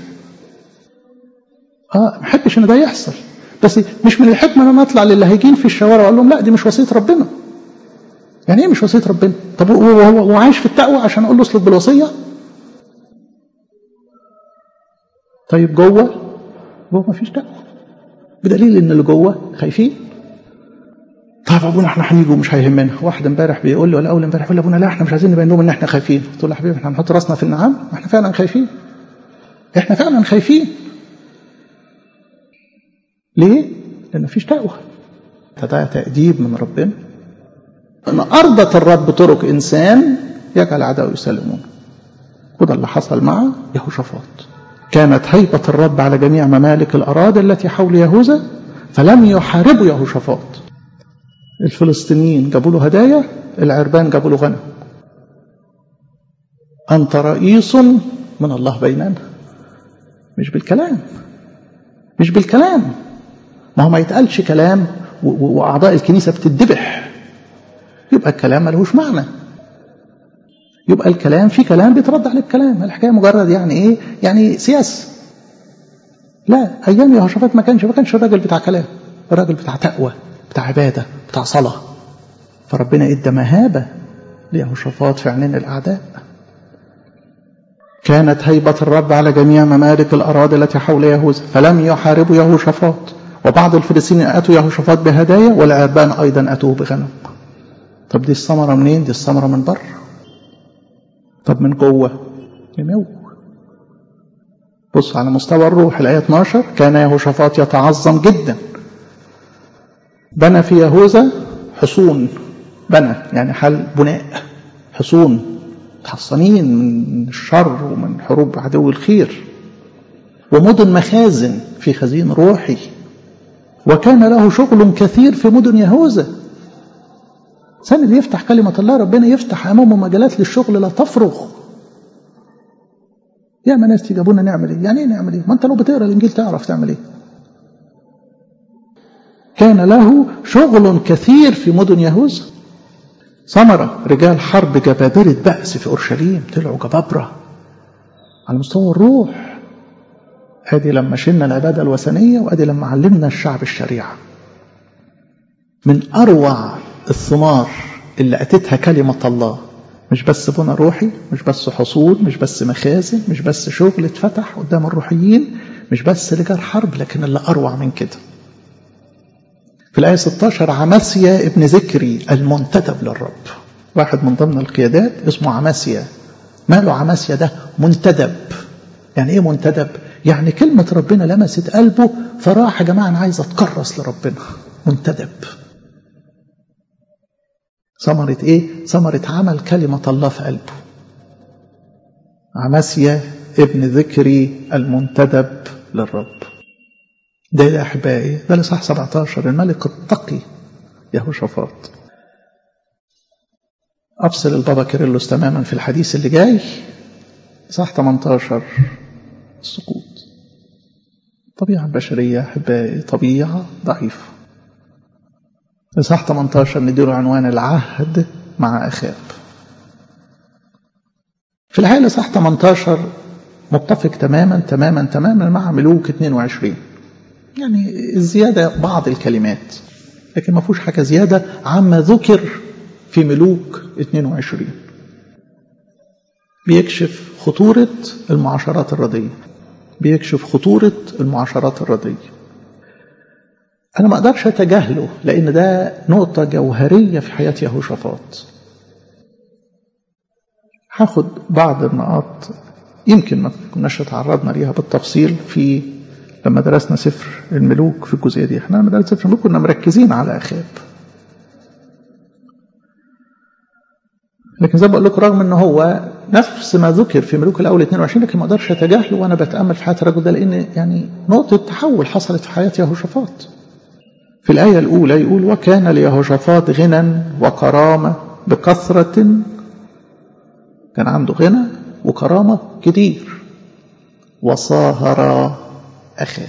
اه ما احبش ان ده يحصل بس مش من الحكمه ان انا اطلع للي هيجين في الشوارع واقول لهم لا دي مش وصيه ربنا. يعني ايه مش وصيه ربنا؟ طب هو عايش في التقوى عشان اقول له اسلك بالوصيه؟ طيب جوه جوه ما فيش تقوى بدليل ان اللي جوه خايفين طيب ابونا احنا هنيجوا مش هيهمنا واحد امبارح بيقول لي ولا اول امبارح يقول لي ابونا لا احنا مش عايزين نبين لهم ان احنا خايفين قلت له يا حبيبي احنا هنحط راسنا في النعام احنا فعلا خايفين احنا فعلا خايفين ليه؟ لان مفيش تقوى فده تأديب من ربنا ان ارضت الرب طرق انسان يجعل اعداؤه يسلمون وده اللي حصل مع يهوشافاط كانت هيبة الرب على جميع ممالك الأراضي التي حول يهوذا فلم يحاربوا يهوشافاط الفلسطينيين جابوا له هدايا العربان جابوا له غنم أنت رئيس من الله بيننا مش بالكلام مش بالكلام ما هو ما يتقالش كلام وأعضاء الكنيسة بتدبح يبقى الكلام ملهوش معنى يبقى الكلام في كلام بيترد عليه بكلام الحكايه مجرد يعني ايه يعني سياسه لا ايام يهوشافاط ما كانش ما كانش الراجل بتاع كلام الراجل بتاع تقوى بتاع عباده بتاع صلاه فربنا ادى مهابه ليهوشافاط في عينين الاعداء كانت هيبة الرب على جميع ممالك الأراضي التي حول يهوذا فلم يحاربوا يهوشافاط وبعض الفلسطينيين أتوا يهوشافاط بهدايا والعربان أيضا أتوه بغنم طب دي الثمرة منين؟ دي الثمرة من بره طب من جوه يموت بص على مستوى الروح الآية 12 كان يهوشافاط يتعظم جدا بنى في يهوذا حصون بنى يعني حل بناء حصون محصنين من الشر ومن حروب عدو الخير ومدن مخازن في خزين روحي وكان له شغل كثير في مدن يهوذا سنة اللي يفتح كلمة الله ربنا يفتح أمامه مجالات للشغل لا تفرغ يا ما ناس تيجي ابونا نعمل ايه؟ يعني ايه نعمل ايه؟ ما انت لو بتقرا الانجيل تعرف تعمل ايه؟ كان له شغل كثير في مدن يهوذا ثمرة رجال حرب جبابرة بأس في أورشليم طلعوا جبابرة على مستوى الروح ادي لما شلنا العبادة الوثنية وادي لما علمنا الشعب الشريعة من أروع الثمار اللي أتتها كلمة الله مش بس بنى روحي مش بس حصول مش بس مخازن مش بس شغل اتفتح قدام الروحيين مش بس رجال حرب لكن اللي أروع من كده في الآية 16 عماسيا ابن ذكري المنتدب للرب واحد من ضمن القيادات اسمه عماسيا ماله عماسيا ده منتدب يعني ايه منتدب يعني كلمة ربنا لمست قلبه فراح يا جماعة أنا عايز أتكرس لربنا منتدب ثمرة إيه؟ ثمرة عمل كلمة الله في قلبه عمسيا ابن ذكري المنتدب للرب ده يا أحبائي ده لصح 17 الملك التقي يهوشافاط أفصل البابا كيرلس تماما في الحديث اللي جاي صح 18 السقوط الطبيعة البشرية أحبائي طبيعة ضعيفة إصحاح 18 نديله عنوان العهد مع أخاب في الحقيقة إصحاح 18 متفق تماما تماما تماما مع ملوك 22 يعني الزيادة بعض الكلمات لكن ما فيهوش حاجة زيادة عما ذكر في ملوك 22 بيكشف خطورة المعاشرات الردية بيكشف خطورة المعاشرات الردية أنا ما أقدرش أتجاهله لأن ده نقطة جوهرية في حياة يهوشافاط هاخد بعض النقاط يمكن ما كناش تعرضنا ليها بالتفصيل في لما درسنا سفر الملوك في الجزئية دي احنا لما درسنا سفر الملوك كنا مركزين على أخاب لكن زي ما بقول لكم رغم ان هو نفس ما ذكر في ملوك الاول 22 لكن ما اقدرش اتجاهله وانا بتامل في حياه الرجل ده لان يعني نقطه تحول حصلت في حياه يهوشافاط. في الايه الاولى يقول وكان ليهوشافاط غنى وكرامه بكثره كان عنده غنى وكرامه كتير وصاهر اخاب.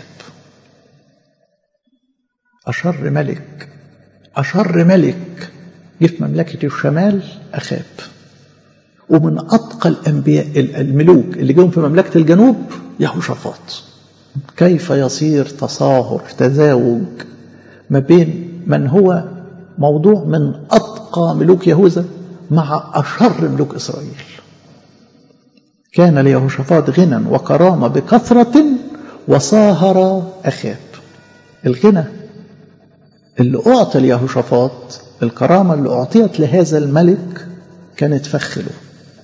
اشر ملك اشر ملك جه في مملكة الشمال أخاب ومن أتقى الأنبياء الملوك اللي جم في مملكة الجنوب يهوشافاط كيف يصير تصاهر تزاوج ما بين من هو موضوع من أتقى ملوك يهوذا مع أشر ملوك إسرائيل كان ليهوشافاط غنى وكرامة بكثرة وصاهر أخاب الغنى اللي أعطى ليهوشافاط الكرامة اللي أعطيت لهذا الملك كانت فخله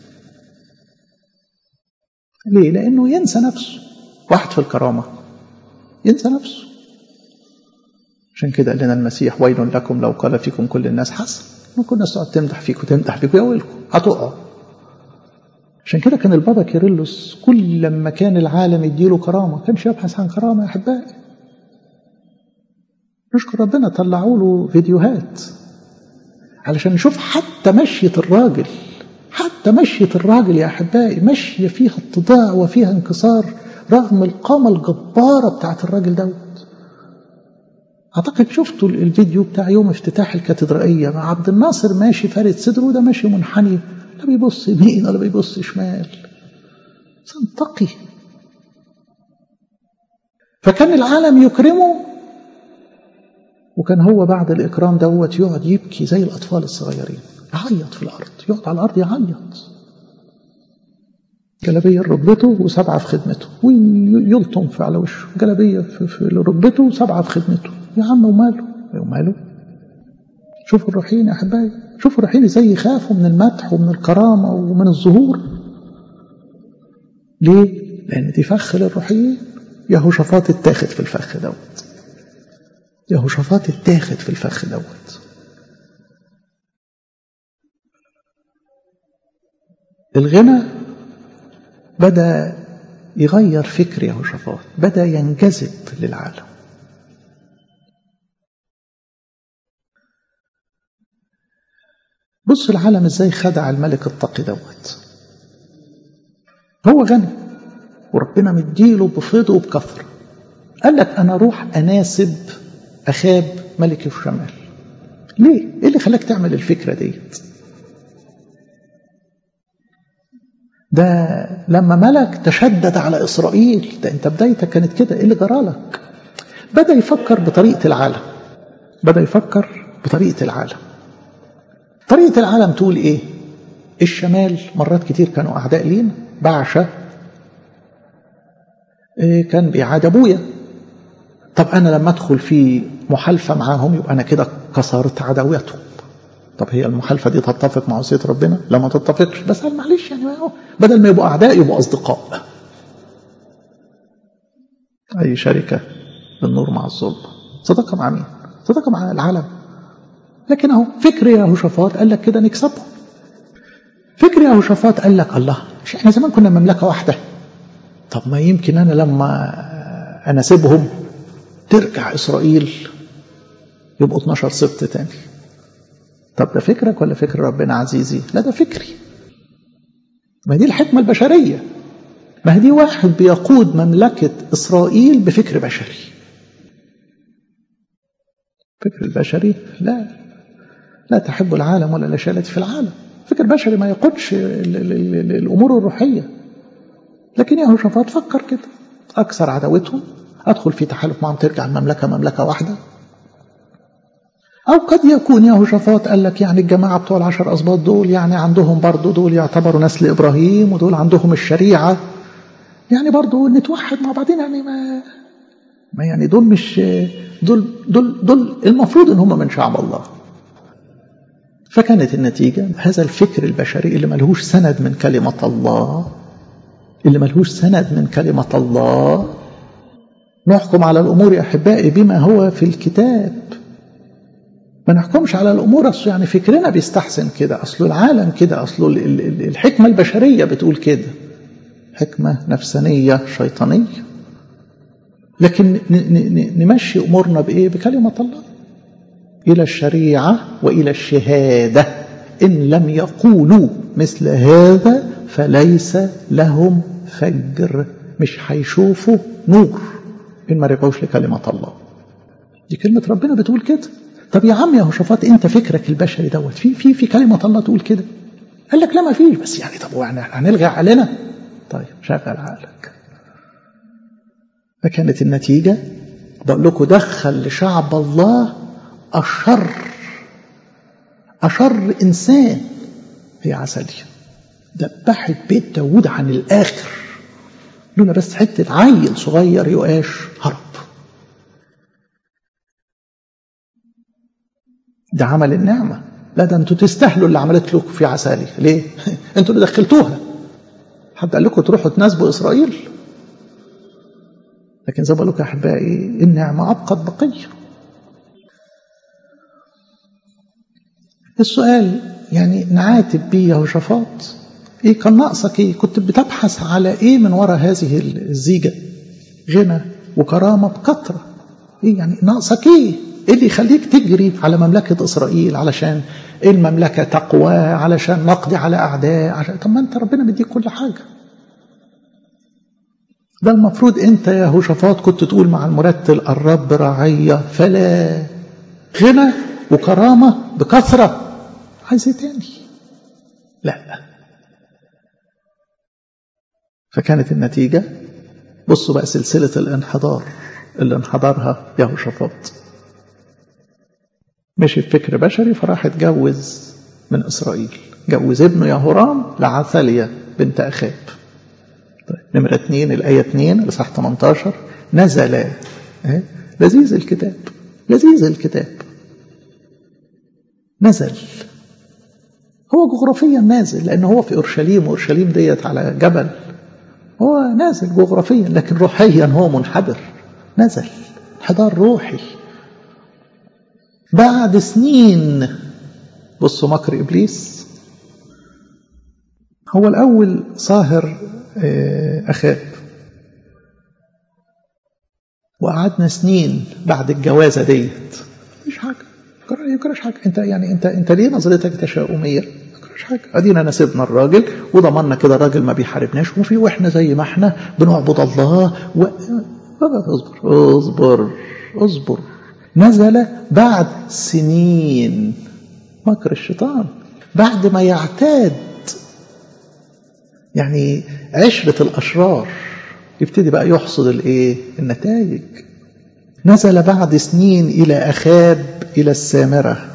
ليه؟ لأنه ينسى نفسه واحد في الكرامة ينسى نفسه عشان كده قال لنا المسيح ويل لكم لو قال فيكم كل الناس حسن ممكن الناس تقعد تمدح فيك وتمدح فيك ويقولكم هتقعوا عشان كده كان البابا كيرلس كل لما كان العالم يديله كرامة كانش يبحث عن كرامة يا أحبائي نشكر ربنا طلعوا له فيديوهات علشان نشوف حتى مشية الراجل حتى مشية الراجل يا أحبائي مشية فيها اتضاع وفيها انكسار رغم القامة الجبارة بتاعت الراجل دوت أعتقد شفتوا الفيديو بتاع يوم افتتاح الكاتدرائية مع عبد الناصر ماشي فارد صدره وده ماشي منحني لا بيبص يمين ولا بيبص شمال تقي فكان العالم يكرمه وكان هو بعد الإكرام دوت يقعد يبكي زي الأطفال الصغيرين يعيط في الأرض يقعد على الأرض يعيط جلبية ركبته وسبعة في خدمته ويلطم في على وشه جلبية في, في ركبته وسبعة في خدمته يا عم وماله وماله شوفوا الروحيين يا أحبائي شوفوا الروحيين ازاي يخافوا من المدح ومن الكرامة ومن الظهور ليه؟ لأن دي فخ للروحيين يهوشافاط اتاخد في الفخ دوت يهوشافاط اتاخد في الفخ دوت الغنى بدأ يغير فكر يهوشافاط بدأ ينجذب للعالم بص العالم ازاي خدع الملك التقي دوت هو غني وربنا مديله بفيض وبكثرة قال لك انا اروح اناسب اخاب ملك الشمال ليه ايه اللي خلاك تعمل الفكره ديت ده لما ملك تشدد على اسرائيل ده انت بدايتك كانت كده ايه اللي جرالك بدا يفكر بطريقه العالم بدا يفكر بطريقه العالم طريقه العالم تقول ايه الشمال مرات كتير كانوا اعداء لينا بعشة إيه كان بيعاد ابويا طب انا لما ادخل في محالفه معاهم يبقى انا كده كسرت عداوتهم طب هي المحالفه دي تتفق مع وصيه ربنا لا ما تتفقش بس قال معلش يعني بدل ما يبقوا اعداء يبقوا اصدقاء أي شركة بالنور مع الظلم صداقة مع مين؟ صداقة مع العالم لكن اهو فكر يهوشافاط قال لك كده نكسبهم فكر يهوشافاط قال لك الله مش احنا زمان كنا مملكة واحدة طب ما يمكن أنا لما أناسبهم ترجع إسرائيل يبقوا 12 سبت تاني طب ده فكرك ولا فكر ربنا عزيزي لا ده فكري ما دي الحكمة البشرية ما دي واحد بيقود مملكة إسرائيل بفكر بشري فكر البشري لا لا تحب العالم ولا الأشياء التي في العالم فكر بشري ما يقودش الأمور الروحية لكن يهوشافاط فكر كده أكثر عداوتهم أدخل في تحالف معهم ترجع المملكة مملكة واحدة أو قد يكون يهوشافاط قال لك يعني الجماعة بتوع العشر أسباط دول يعني عندهم برضو دول يعتبروا نسل إبراهيم ودول عندهم الشريعة يعني برضو نتوحد مع بعضنا يعني ما ما يعني دول مش دول دول دول المفروض ان هم من شعب الله فكانت النتيجة هذا الفكر البشري اللي ملهوش سند من كلمة الله اللي ملهوش سند من كلمة الله نحكم على الأمور يا أحبائي بما هو في الكتاب ما نحكمش على الأمور أصل يعني فكرنا بيستحسن كده أصل العالم كده أصل الحكمة البشرية بتقول كده حكمة نفسانية شيطانية لكن نمشي أمورنا بإيه بكلمة الله إلى الشريعة وإلى الشهادة إن لم يقولوا مثل هذا فليس لهم فجر مش هيشوفوا نور إن ما رجعوش لكلمة الله دي كلمة ربنا بتقول كده طب يا عم يا هوشافاط انت فكرك البشري دوت في في في كلمة الله تقول كده قال لك لا ما فيش بس يعني طب يعني هنلغي عقلنا طيب شغل عقلك فكانت النتيجة بقول لكم دخل لشعب الله أشر أشر إنسان هي عسلية دبحت بيت داود عن الآخر لولا بس حتة عيل صغير يقاش هرب ده عمل النعمة لا ده انتوا تستاهلوا اللي عملت لكم في عسالي ليه انتوا اللي دخلتوها حد قال لكم تروحوا تناسبوا إسرائيل لكن زي ما بقول لكم يا أحبائي النعمة أبقت بقية السؤال يعني نعاتب بيه يهوشافاط ايه كان ناقصك ايه كنت بتبحث على ايه من وراء هذه الزيجة غنى وكرامة بكثرة ايه يعني ناقصك ايه ايه اللي يخليك تجري على مملكة اسرائيل علشان ايه المملكة تقوى علشان نقضي على اعداء عشان طب ما انت ربنا مديك كل حاجة ده المفروض انت يا هوشافاط كنت تقول مع المرتل الرب رعية فلا غنى وكرامة بكثرة عايز ايه تاني لا فكانت النتيجة بصوا بقى سلسلة الانحدار اللي انحدرها يهوشافاط مشي بفكر بشري فراح اتجوز من إسرائيل جوز ابنه يهورام لعثالية بنت أخاب طيب نمرة اتنين الآية اتنين الإصحاح 18 نزل اه؟ لذيذ الكتاب لذيذ الكتاب نزل هو جغرافيا نازل لأن هو في أورشليم وأورشليم ديت على جبل هو نازل جغرافيا لكن روحيا هو منحدر نزل انحدار روحي بعد سنين بصوا مكر إبليس هو الأول صاهر أخاب وقعدنا سنين بعد الجوازة ديت مش حاجة يكرش حاجة انت يعني انت انت ليه نظرتك تشاؤمية يكرش حاجة ادينا نسيبنا الراجل وضمنا كده الراجل ما بيحاربناش وفي واحنا زي ما احنا بنعبد الله و... اصبر اصبر اصبر نزل بعد سنين مكر الشيطان بعد ما يعتاد يعني عشرة الأشرار يبتدي بقى يحصد الايه النتائج نزل بعد سنين إلى أخاب إلى السامرة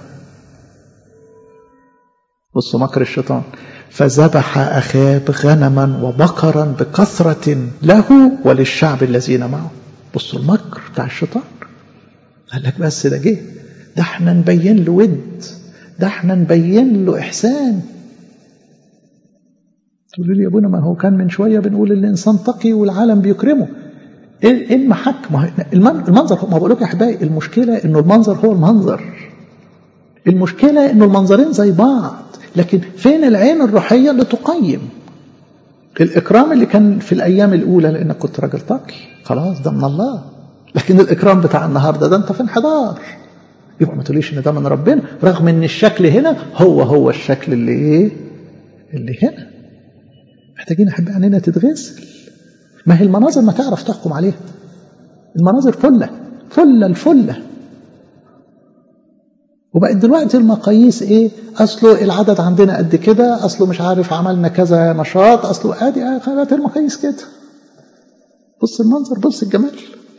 بصوا مكر الشيطان فذبح أخاب غنما وبقرا بكثرة له وللشعب الذين معه بصوا المكر بتاع الشيطان قال لك بس ده جه ده احنا نبين له ود ده احنا نبين له إحسان تقولوا لي يا ابونا ما هو كان من شوية بنقول الإنسان تقي والعالم بيكرمه ايه المحك ما المنظر ما بقول لكم يا احبائي المشكله انه المنظر هو المنظر المشكله انه المنظرين زي بعض لكن فين العين الروحيه اللي تقيم الاكرام اللي كان في الايام الاولى لانك كنت راجل تقي خلاص ده من الله لكن الاكرام بتاع النهارده ده انت في انحدار يبقى ما تقوليش ان ده من ربنا رغم ان الشكل هنا هو هو الشكل اللي ايه اللي هنا محتاجين احب عينينا تتغسل ما هي المناظر ما تعرف تحكم عليها المناظر فله فله الفله وبقت دلوقتي المقاييس ايه اصله العدد عندنا قد كده اصله مش عارف عملنا كذا نشاط اصله ادي بقت المقاييس كده بص المنظر بص الجمال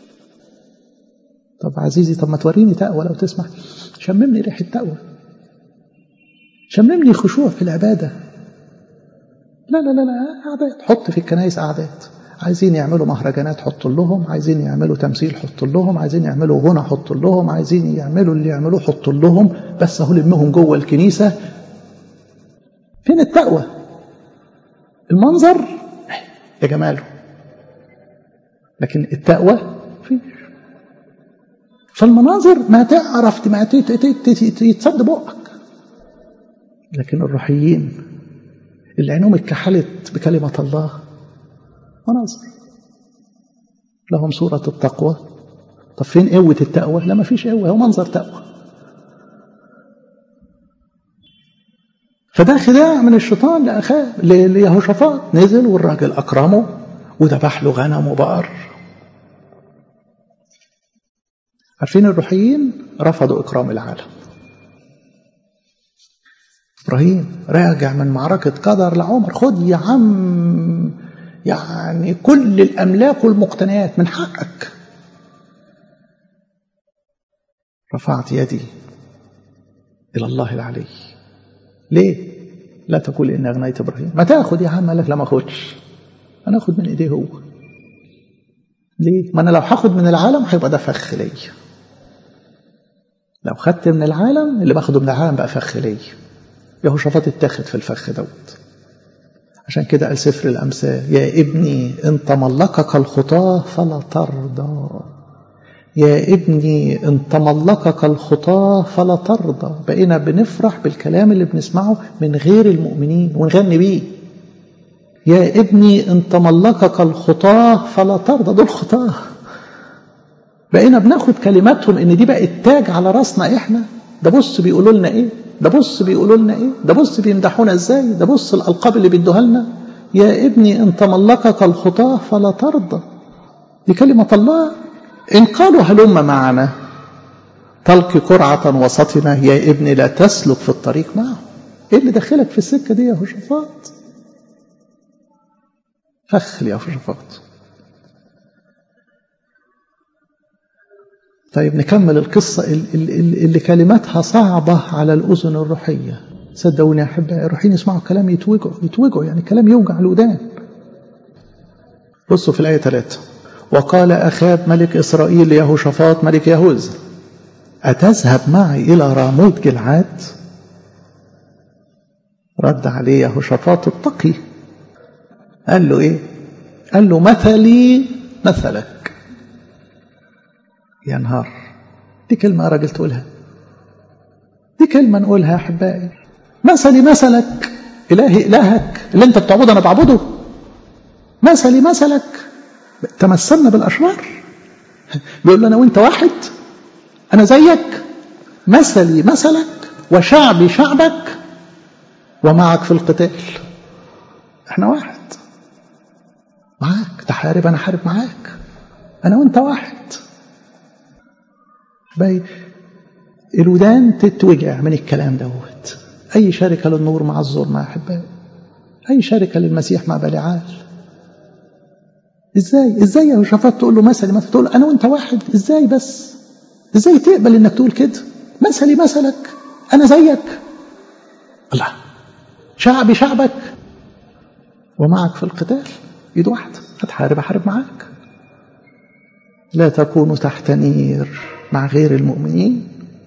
طب عزيزي طب ما توريني تقوى لو تسمح شممني ريحه تقوى شممني خشوع في العباده لا لا لا لا قعدات حط في الكنايس قعدات عايزين يعملوا مهرجانات حط لهم عايزين يعملوا تمثيل حط لهم عايزين يعملوا غنى حط لهم عايزين يعملوا اللي يعملوه حط لهم بس اهو لمهم جوه الكنيسه فين التقوى المنظر يا جماله لكن التقوى فيش فالمناظر ما تعرف ما يتصد بقك لكن الروحيين اللي عينهم اتكحلت بكلمة الله مناظر لهم صورة التقوى طب فين قوة التقوى لا ما فيش قوة هو منظر تقوى فده خداع من الشيطان لأخاه ليهوشافاط نزل والراجل أكرمه وذبح له غنم وبقر عارفين الروحيين رفضوا إكرام العالم إبراهيم راجع من معركة قدر لعمر خد يا عم يعني كل الأملاك والمقتنيات من حقك رفعت يدي إلى الله العلي ليه؟ لا تقول إن أغنيت إبراهيم ما تاخد يا عم لك لا ما أخدش أنا أخد من إيديه هو ليه؟ ما أنا لو هاخد من العالم هيبقى ده فخ ليا لو خدت من العالم اللي باخده من العالم بقى فخ ليا يهوشافاط اتاخد في الفخ دوت عشان كده قال سفر الأمثال يا ابني إن تملكك الخطاة فلا ترضى يا ابني إن تملكك الخطاة فلا ترضى بقينا بنفرح بالكلام اللي بنسمعه من غير المؤمنين ونغني بيه يا ابني إن تملكك الخطاة فلا ترضى دول خطاة بقينا بناخد كلماتهم إن دي بقت تاج على راسنا إحنا ده بص بيقولوا لنا إيه ده بص بيقولوا لنا ايه ده بص بيمدحونا ازاي ده بص الالقاب اللي بيدوها لنا يا ابني ان تملكك الخطاه فلا ترضى دي كلمه الله ان قالوا هلم معنا تلقي قرعه وسطنا يا ابني لا تسلك في الطريق معه ايه اللي دخلك في السكه دي يا هوشافاط فخ يا هوشافاط طيب نكمل القصة اللي كلماتها صعبة على الأذن الروحية صدقوني يا أحبائي الروحيين يسمعوا الكلام يتوجعوا يتوجعوا يعني كلام يوجع الودان بصوا في الآية 3 وقال أخاب ملك إسرائيل ليهوشافاط ملك يهوذا أتذهب معي إلى راموت جلعاد رد عليه يهوشافاط التقي قال له إيه قال له مثلي مثلك يا نهار دي كلمة راجل تقولها دي كلمة نقولها يا أحبائي مثلي مثلك إلهي إلهك اللي أنت بتعبده أنا بعبده مثلي مثلك تمثلنا بالأشرار بيقول له أنا وأنت واحد أنا زيك مثلي مثلك وشعبي شعبك ومعك في القتال احنا واحد معاك تحارب أنا حارب معاك أنا وأنت واحد باي الودان تتوجع من الكلام دوت أي شركة للنور مع الظلم يا أحبائي أي شركة للمسيح مع بلعال إزاي إزاي يا شفاط تقول له مثلي مثل تقول أنا وأنت واحد إزاي بس إزاي تقبل إنك تقول كده مثلي مثلك أنا زيك الله شعبي شعبك ومعك في القتال يد واحدة هتحارب أحارب معاك لا تكونوا تحت نير مع غير المؤمنين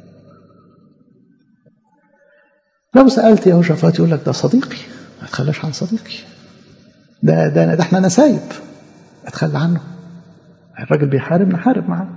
لو سألت يهوشافاط يقول لك ده صديقي ما تخلاش عن صديقي ده ده ده احنا نسايب اتخلى عنه الراجل بيحارب نحارب معاه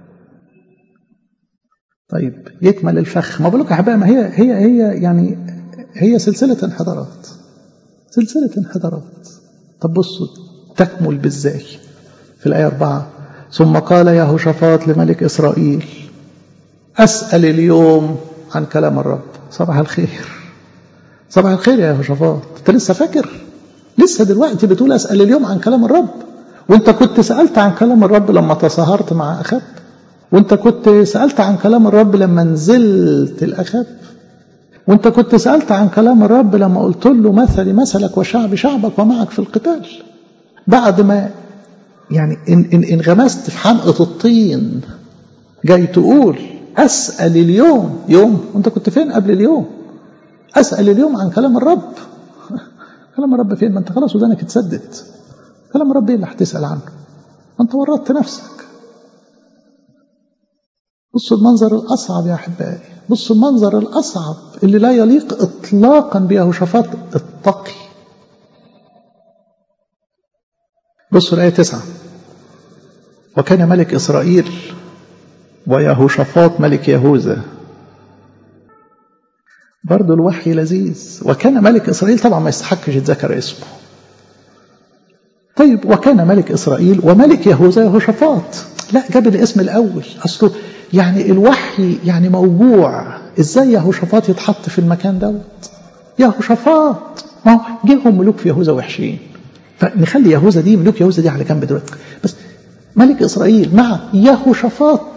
طيب يكمل الفخ ما بقولك يا حبايبي ما هي هي هي يعني هي سلسلة انحدارات سلسلة انحدارات طب بصوا تكمل بالزاي في الآية أربعة ثم قال يهوشافاط لملك إسرائيل أسأل اليوم عن كلام الرب صباح الخير صباح الخير يا يهوشافاط أنت لسه فاكر لسه دلوقتي بتقول أسأل اليوم عن كلام الرب وانت كنت سألت عن كلام الرب لما تساهرت مع أخاب وانت كنت سألت عن كلام الرب لما نزلت الأخاب وانت كنت سألت عن كلام الرب لما قلت له مثلي مثلك وشعبي شعبك ومعك في القتال بعد ما يعني إن إن انغمست في حلقة الطين جاي تقول أسأل اليوم يوم وانت كنت فين قبل اليوم أسأل اليوم عن كلام الرب كلام الرب فين ما انت خلاص ودانك اتسدت كلام الرب ايه اللي هتسأل عنه ما انت ورطت نفسك بصوا المنظر الأصعب يا أحبائي بصوا المنظر الأصعب اللي لا يليق إطلاقا بيهوشافاط التقي بصوا الآية تسعة وكان ملك إسرائيل ويهوشافاط ملك يهوذا برضه الوحي لذيذ وكان ملك إسرائيل طبعا ما يستحقش يتذكر اسمه طيب وكان ملك إسرائيل وملك يهوذا يهوشافاط لا جاب الاسم الأول أصله يعني الوحي يعني موجوع ازاي يهوشافاط يتحط في المكان دوت يهوشافاط ما هو جيهم ملوك في يهوذا وحشين فنخلي يهوذا دي ملوك يهوذا دي على جنب دلوقتي بس ملك اسرائيل مع يهوشافاط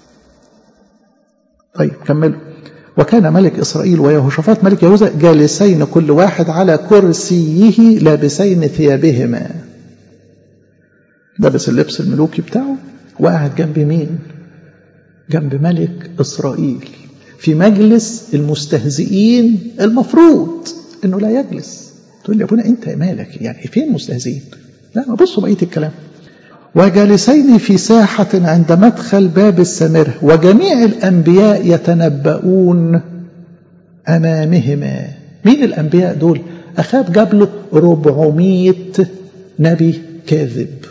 طيب كملوا وكان ملك اسرائيل ويهوشافاط ملك يهوذا جالسين كل واحد على كرسيه لابسين ثيابهما لابس اللبس الملوكي بتاعه وقاعد جنب مين جنب ملك إسرائيل في مجلس المستهزئين المفروض أنه لا يجلس تقول لي يا ابونا أنت مالك يعني فين مستهزئين لا ما بصوا بقية الكلام وجالسين في ساحة عند مدخل باب السامرة وجميع الأنبياء يتنبؤون أمامهما مين الأنبياء دول أخاب جاب له 400 نبي كاذب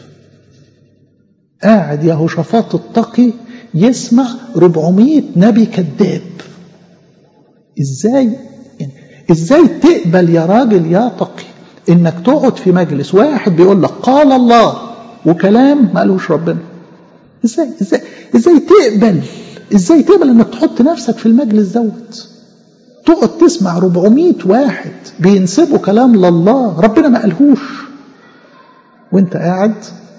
قاعد يهوشافاط التقي يسمع 400 نبي كذاب ازاي يعني ازاي تقبل يا راجل يا تقي انك تقعد في مجلس واحد بيقول لك قال الله وكلام ما قالوش ربنا ازاي ازاي ازاي تقبل ازاي تقبل انك تحط نفسك في المجلس دوت تقعد تسمع 400 واحد بينسبوا كلام لله ربنا ما قالهوش وانت قاعد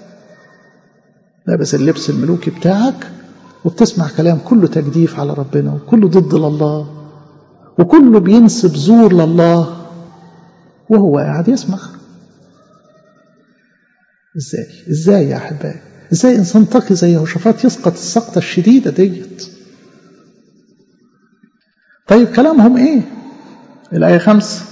لابس اللبس الملوكي بتاعك وبتسمع كلام كله تجديف على ربنا وكله ضد لله وكله بينسب زور لله وهو قاعد يسمع ازاي ازاي يا احبائي ازاي انسان تقي زي يهوشافاط يسقط السقطه الشديده ديت طيب كلامهم ايه الايه خمسة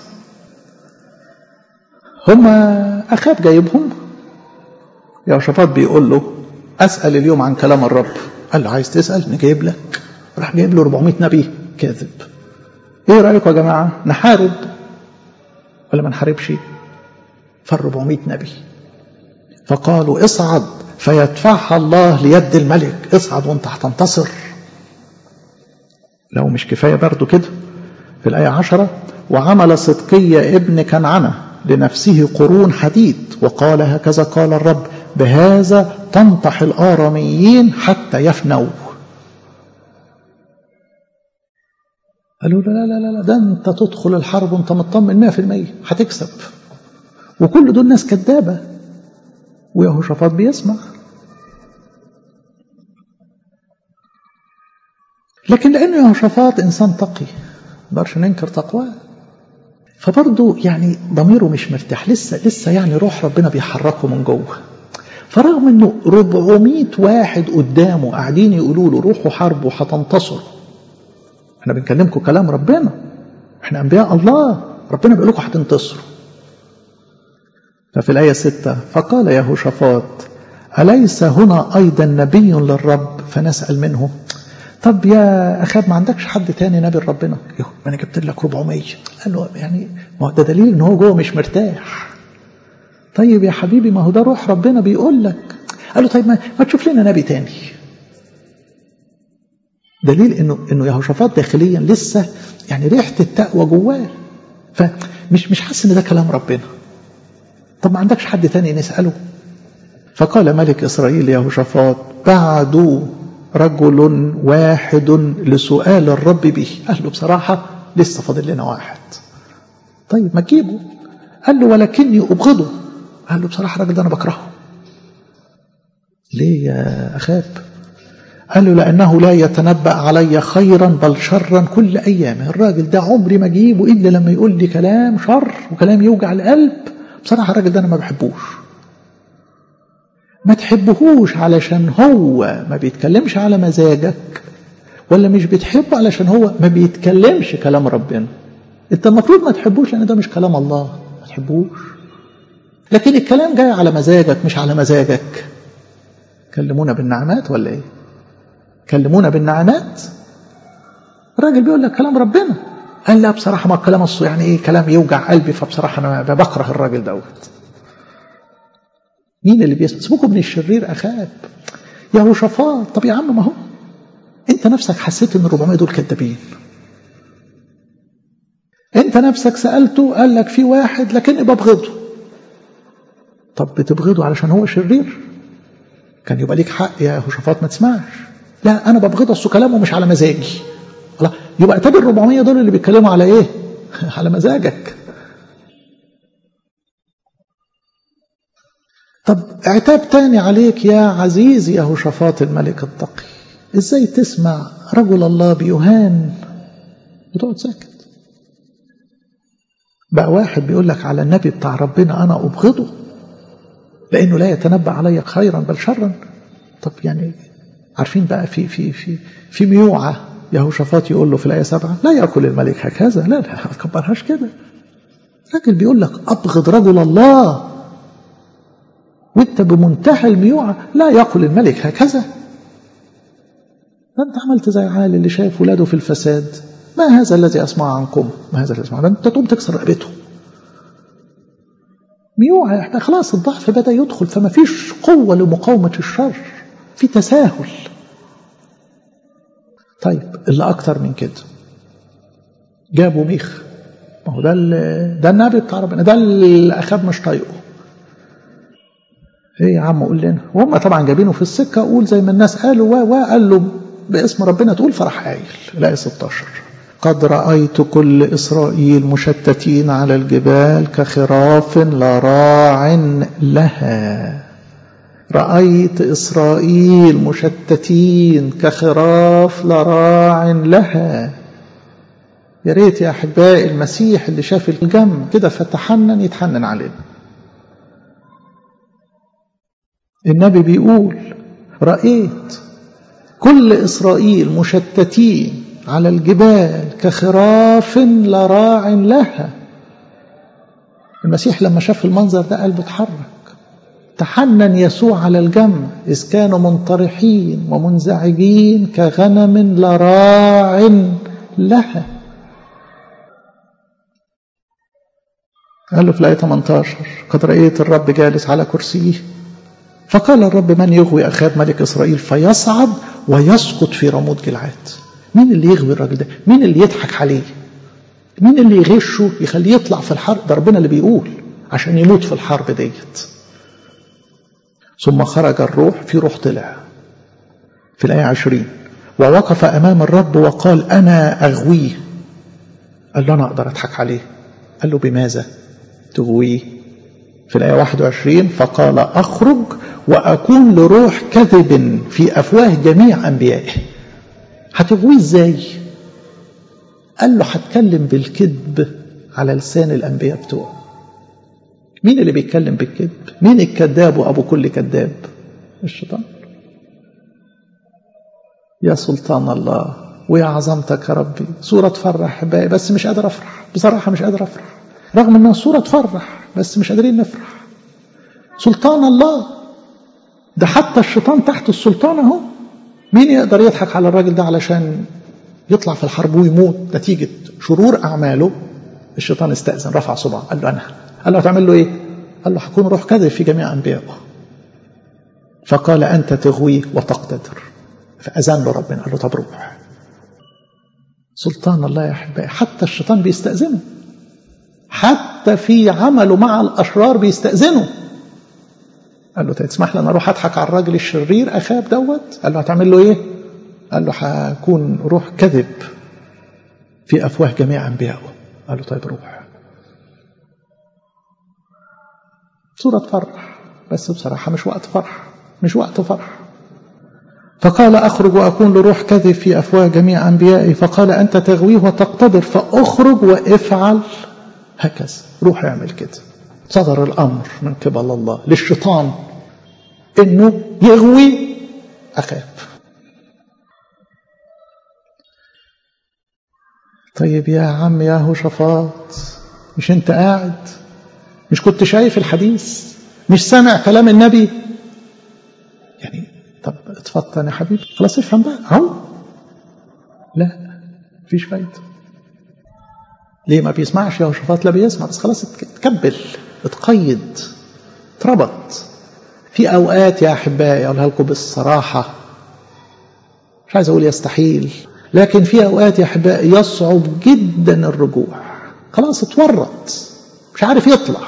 هما اخاب جايبهم يهوشافاط بيقول له اسال اليوم عن كلام الرب قال له عايز تسال نجيب لك راح جايب له 400 نبي كاذب ايه رايكم يا جماعه نحارب ولا ما نحاربش فال 400 نبي فقالوا اصعد فيدفعها الله ليد الملك اصعد وانت هتنتصر لو مش كفايه برضو كده في الايه عشرة وعمل صدقية ابن كنعنة لنفسه قرون حديد وقال هكذا قال الرب بهذا تنطح الآراميين حتى يفنوا قالوا لا لا لا لا ده انت تدخل الحرب وانت مطمن 100% هتكسب وكل دول ناس كذابة ويهوشافاط بيسمع لكن لأنه يهوشافاط إنسان تقي نقدرش ننكر تقواه فبرضه يعني ضميره مش مرتاح لسه لسه يعني روح ربنا بيحركه من جوه فرغم انه 400 واحد قدامه قاعدين يقولوا له روحوا حاربوا هتنتصروا احنا بنكلمكم كلام ربنا احنا انبياء الله ربنا بيقول لكم هتنتصروا ففي الآية ستة فقال يهوشافاط أليس هنا أيضا نبي للرب فنسأل منه طب يا أخاب ما عندكش حد تاني نبي لربنا ما أنا جبت لك 400 قال له يعني ما هو ده دليل إن هو جوه مش مرتاح طيب يا حبيبي ما هو ده روح ربنا بيقول لك قال له طيب ما, ما تشوف لنا نبي تاني دليل انه انه يهوشافاط داخليا لسه يعني ريحه التقوى جواه فمش مش حاسس ان ده كلام ربنا طب ما عندكش حد تاني نساله فقال ملك اسرائيل يهوشافاط بعد رجل واحد لسؤال الرب به قال له بصراحه لسه فاضل لنا واحد طيب ما تجيبه قال له ولكني ابغضه قال له بصراحه الراجل ده انا بكرهه ليه يا اخاب قال له لأنه لا يتنبأ علي خيرا بل شرا كل أيامه الراجل ده عمري ما أجيبه إلا لما يقول لي كلام شر وكلام يوجع القلب بصراحة الراجل ده أنا ما بحبوش ما تحبهوش علشان هو ما بيتكلمش على مزاجك ولا مش بتحبه علشان هو ما بيتكلمش كلام ربنا انت المفروض ما تحبوش لان ده مش كلام الله ما تحبوش لكن الكلام جاي على مزاجك مش على مزاجك كلمونا بالنعمات ولا ايه كلمونا بالنعمات الراجل بيقول لك كلام ربنا قال لا بصراحة ما الكلام الصو يعني ايه كلام يوجع قلبي فبصراحة انا بكره الراجل دوت مين اللي بيسمع سيبوكم من الشرير اخاب يهوشافاط طب يا عم ما هو انت نفسك حسيت ان ال 400 دول كذابين انت نفسك سألته قال لك في واحد لكني ببغضه طب بتبغضه علشان هو شرير كان يبقى ليك حق يا يهوشافاط ما تسمعش لا انا ببغضه اصل كلامه مش على مزاجي الله يبقى اعتبر ال 400 دول اللي بيتكلموا على ايه على مزاجك طب عتاب تاني عليك يا عزيزي يهوشافاط الملك التقي ازاي تسمع رجل الله بيهان وتقعد ساكت بقى واحد بيقول لك على النبي بتاع ربنا انا ابغضه لانه لا يتنبأ علي خيرا بل شرا طب يعني عارفين بقى في في في في ميوعه يهوشافاط يقول له في الايه سبعه لا ياكل الملك هكذا لا لا ما تكبرهاش كده راجل بيقول لك ابغض رجل الله وانت بمنتهى الميوعه لا ياكل الملك هكذا انت عملت زي عالي اللي شايف ولاده في الفساد ما هذا الذي اسمع عنكم ما هذا الذي اسمع انت تقوم تكسر رقبته ميوعة احنا خلاص الضعف بدأ يدخل فما فيش قوة لمقاومة الشر في تساهل طيب اللي أكتر من كده جابوا ميخ ما هو ده ده النبي بتاع ربنا ده اللي أخاب مش طايقه ايه يا عم قول لنا وهم طبعا جايبينه في السكة قول زي ما الناس قالوا وقال له باسم ربنا تقول فرح قايل الآية 16 قد رأيت كل إسرائيل مشتتين على الجبال كخراف لا راع لها رأيت إسرائيل مشتتين كخراف لا راع لها يا ريت يا أحبائي المسيح اللي شاف الجم كده فتحنن يتحنن علينا النبي بيقول رأيت كل إسرائيل مشتتين على الجبال كخراف لا راع لها المسيح لما شاف المنظر ده قلبه اتحرك تحنن يسوع على الجمع إذ كانوا منطرحين ومنزعجين كغنم لا راع لها قال له في الآية 18 قد رأيت الرب جالس على كرسيه فقال الرب من يغوي أخاب ملك إسرائيل فيصعد ويسقط في رموت جلعاد مين اللي يغوي الراجل ده مين اللي يضحك عليه مين اللي يغشه يخليه يطلع في الحرب ده ربنا اللي بيقول عشان يموت في الحرب ديت ثم خرج الروح في روح طلع في الآية عشرين ووقف أمام الرب وقال أنا أغويه قال له أنا أقدر أضحك عليه قال له بماذا تغويه في الآية 21 فقال أخرج وأكون لروح كذب في أفواه جميع أنبيائه هتغويه ازاي قال له هتكلم بالكذب على لسان الانبياء بتوعه مين اللي بيتكلم بالكذب مين الكذاب وابو كل كذاب الشيطان يا سلطان الله ويا عظمتك يا ربي صورة تفرح بقى بس مش قادر افرح بصراحة مش قادر افرح رغم انها صورة تفرح بس مش قادرين نفرح سلطان الله ده حتى الشيطان تحت السلطان اهو مين يقدر يضحك على الراجل ده علشان يطلع في الحرب ويموت نتيجة شرور أعماله الشيطان استأذن رفع صبعه قال له أنا قال له هتعمل له إيه؟ قال له هكون روح كذب في جميع أنبيائه فقال أنت تغوي وتقتدر فأذن له ربنا قال له طب روح سلطان الله يا أحبائي حتى الشيطان بيستأذنه حتى في عمله مع الأشرار بيستأذنه قال له تسمح لي أنا أروح أضحك على الراجل الشرير أخاب دوت قال له هتعمل له إيه قال له هكون روح كذب في أفواه جميع أنبيائه قال له طيب روح صورة فرح بس بصراحة مش وقت فرح مش وقت فرح فقال أخرج وأكون لروح كذب في أفواه جميع أنبيائي فقال أنت تغويه وتقتدر فأخرج وافعل هكذا روح اعمل كده صدر الأمر من قبل الله للشيطان إنه يغوي أخاب طيب يا عم يا هوشفاط مش انت قاعد مش كنت شايف الحديث مش سامع كلام النبي يعني طب اتفضل يا حبيبي خلاص افهم بقى اهو لا مفيش فايده ليه ما بيسمعش يا هوشفاط لا بيسمع بس خلاص اتكبل اتقيد اتربط في اوقات يا احبائي اقولها لكم بالصراحه مش عايز اقول يستحيل لكن في اوقات يا احبائي يصعب جدا الرجوع خلاص اتورط مش عارف يطلع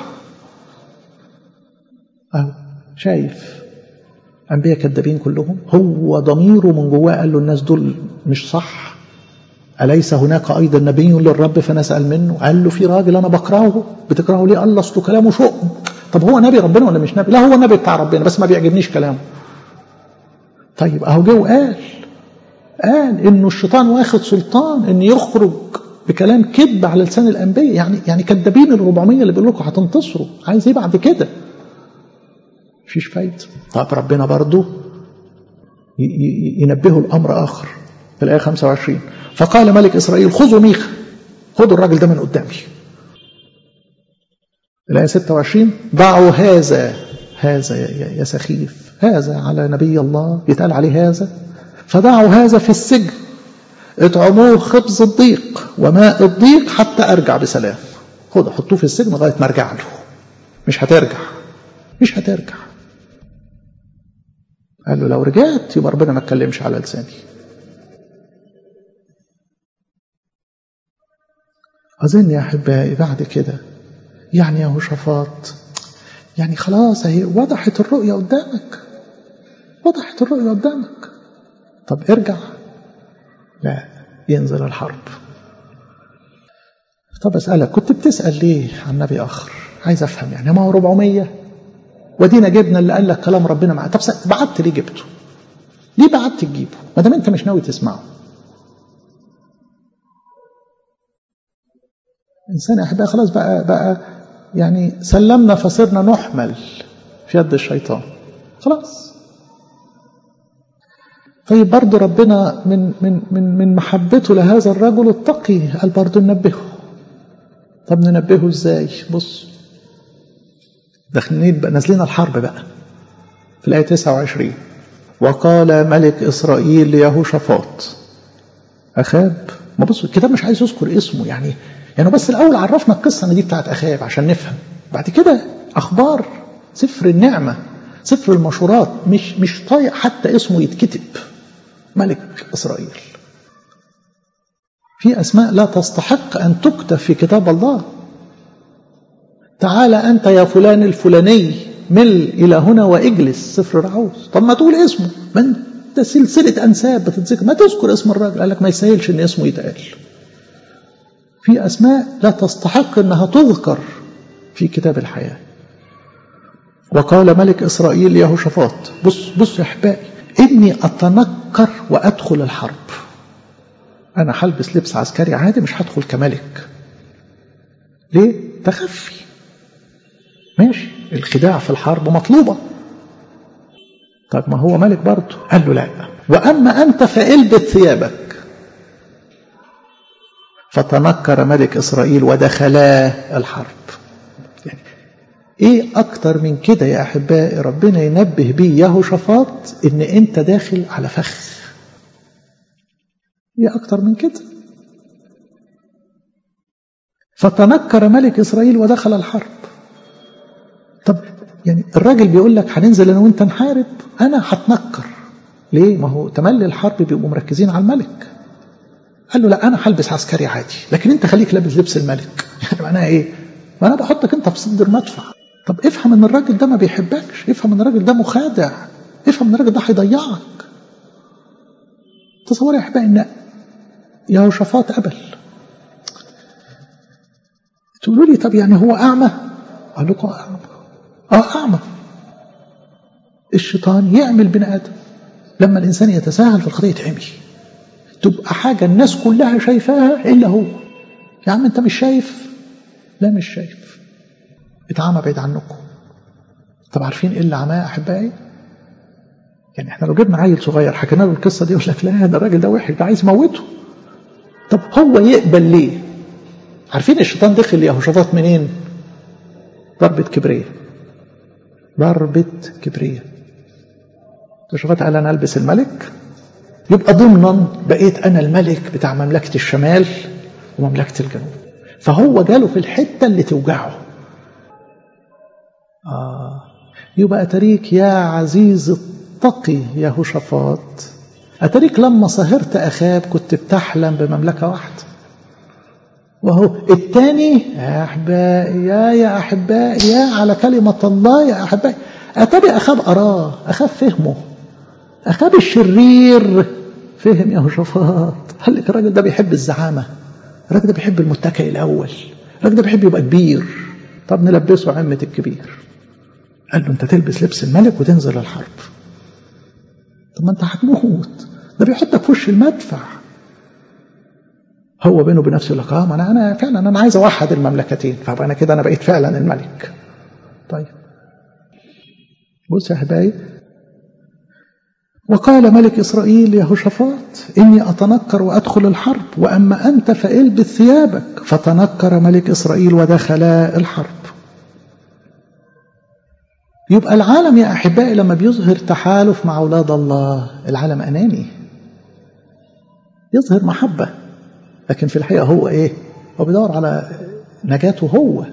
اهو شايف انبياء كذابين كلهم هو ضميره من جواه قال له الناس دول مش صح أليس هناك أيضا نبي للرب فنسأل منه قال له في راجل أنا بكرهه بتكرهه ليه قال أصله كلامه شؤم طب هو نبي ربنا ولا مش نبي لا هو نبي بتاع ربنا بس ما بيعجبنيش كلامه طيب أهو جه وقال قال إنه الشيطان واخد سلطان إن يخرج بكلام كذب على لسان الأنبياء يعني يعني كذابين ال 400 اللي بيقول لكم هتنتصروا عايز إيه بعد كده؟ مفيش فايدة طب ربنا برضه ينبهه الأمر آخر في الآية 25 فقال ملك إسرائيل خذوا ميخا خذوا الراجل ده من قدامي الآية 26 ضعوا هذا هذا يا سخيف هذا على نبي الله يتقال عليه هذا فدعوا هذا في السجن اطعموه خبز الضيق وماء الضيق حتى أرجع بسلام خذوا حطوه في السجن لغاية ما أرجع له مش هترجع مش هترجع قال له لو رجعت يبقى ربنا ما اتكلمش على لساني أظن يا أحبائي بعد كده يعني يا هوشافاط يعني خلاص اهي وضحت الرؤية قدامك وضحت الرؤية قدامك طب ارجع لا ينزل الحرب طب أسألك كنت بتسأل ليه عن نبي آخر عايز أفهم يعني ما هو 400 ودينا جبنا اللي قال لك كلام ربنا معاه طب بعت ليه جبته ليه بعت تجيبه ما دام انت مش ناوي تسمعه إنسان يا أحبائي خلاص بقى بقى يعني سلمنا فصرنا نحمل في يد الشيطان خلاص طيب برضه ربنا من من من من محبته لهذا الرجل التقي قال برضه ننبهه طب ننبهه ازاي بص داخلين بقى نازلين الحرب بقى في الآية 29 وقال ملك إسرائيل ليهوشافاط أخاب ما بص الكتاب مش عايز يذكر اسمه يعني يعني بس الأول عرفنا القصة إن دي بتاعت أخاب عشان نفهم بعد كده أخبار سفر النعمة سفر المشورات مش مش طايق حتى اسمه يتكتب ملك إسرائيل في أسماء لا تستحق أن تكتب في كتاب الله تعال أنت يا فلان الفلاني مل إلى هنا واجلس سفر رعوز طب ما تقول اسمه ما انت سلسلة أنساب بتتذكر ما تذكر اسم الراجل قال لك ما يسهلش إن اسمه يتقال في أسماء لا تستحق أنها تذكر في كتاب الحياة وقال ملك إسرائيل يهوشافاط بص بص يا أحبائي إني أتنكر وأدخل الحرب أنا هلبس لبس عسكري عادي مش هدخل كملك ليه؟ تخفي ماشي الخداع في الحرب مطلوبة طيب ما هو ملك برضه قال له لا وأما أنت فالبت ثيابك فتنكر ملك إسرائيل ودخلا الحرب يعني ايه اكتر من كده يا احبائي ربنا ينبه بيه يهوشافاط ان انت داخل على فخ ايه اكتر من كده فتنكر ملك اسرائيل ودخل الحرب طب يعني الراجل بيقول لك هننزل انا وانت نحارب انا هتنكر ليه ما هو تملي الحرب بيبقوا مركزين على الملك قال له لا انا هلبس عسكري عادي لكن انت خليك لابس لبس الملك يعني معناها ايه ما انا بحطك انت في صدر مدفع طب افهم ان الراجل ده ما بيحبكش افهم ان الراجل ده مخادع افهم ان الراجل ده هيضيعك تصور يا احبائي ان يهوشافاط قبل تقولوا لي طب يعني هو اعمى اقول لكم اعمى اه اعمى الشيطان يعمل بني ادم لما الانسان يتساهل في الخطيه يتعمي تبقى حاجه الناس كلها شايفاها الا هو يا عم انت مش شايف لا مش شايف اتعمى بعيد عنكم طب عارفين ايه اللي عماه احبائي يعني احنا لو جبنا عيل صغير حكينا له القصه دي يقول لك لا ده الراجل ده وحش ده عايز يموته طب هو يقبل ليه عارفين الشيطان دخل يهوشافاط منين ضربة كبرية ضربة كبرية يهوشافاط قال انا البس الملك يبقى ضمنا بقيت انا الملك بتاع مملكة الشمال ومملكة الجنوب فهو جاله في الحتة اللي توجعه آه يبقى أتريك يا عزيز التقي يا هوشافاط أتريك لما صهرت أخاب كنت بتحلم بمملكة واحدة وهو الثاني يا أحبائي يا يا أحبائي يا على كلمة الله يا أحبائي أتري أخاب أراه أخاب فهمه أخاب الشرير فهم يا هوشافاط قال لك الراجل ده بيحب الزعامة الراجل ده بيحب المتكئ الأول الراجل ده بيحب يبقى كبير طب نلبسه عمة الكبير قال له انت تلبس لبس الملك وتنزل الحرب طب ما انت هتموت ده بيحطك في وش المدفع هو بينه وبين نفسه يقول لك اه ما انا انا فعلا انا عايز اوحد المملكتين فابقى انا كده انا بقيت فعلا الملك طيب بص يا حبايبي وقال ملك إسرائيل يهوشافاط إني أتنكر وأدخل الحرب وأما أنت فالبس ثيابك فتنكر ملك إسرائيل ودخل الحرب يبقى العالم يا أحبائي لما بيظهر تحالف مع أولاد الله العالم أناني يظهر محبة لكن في الحقيقة هو إيه هو بيدور على نجاته هو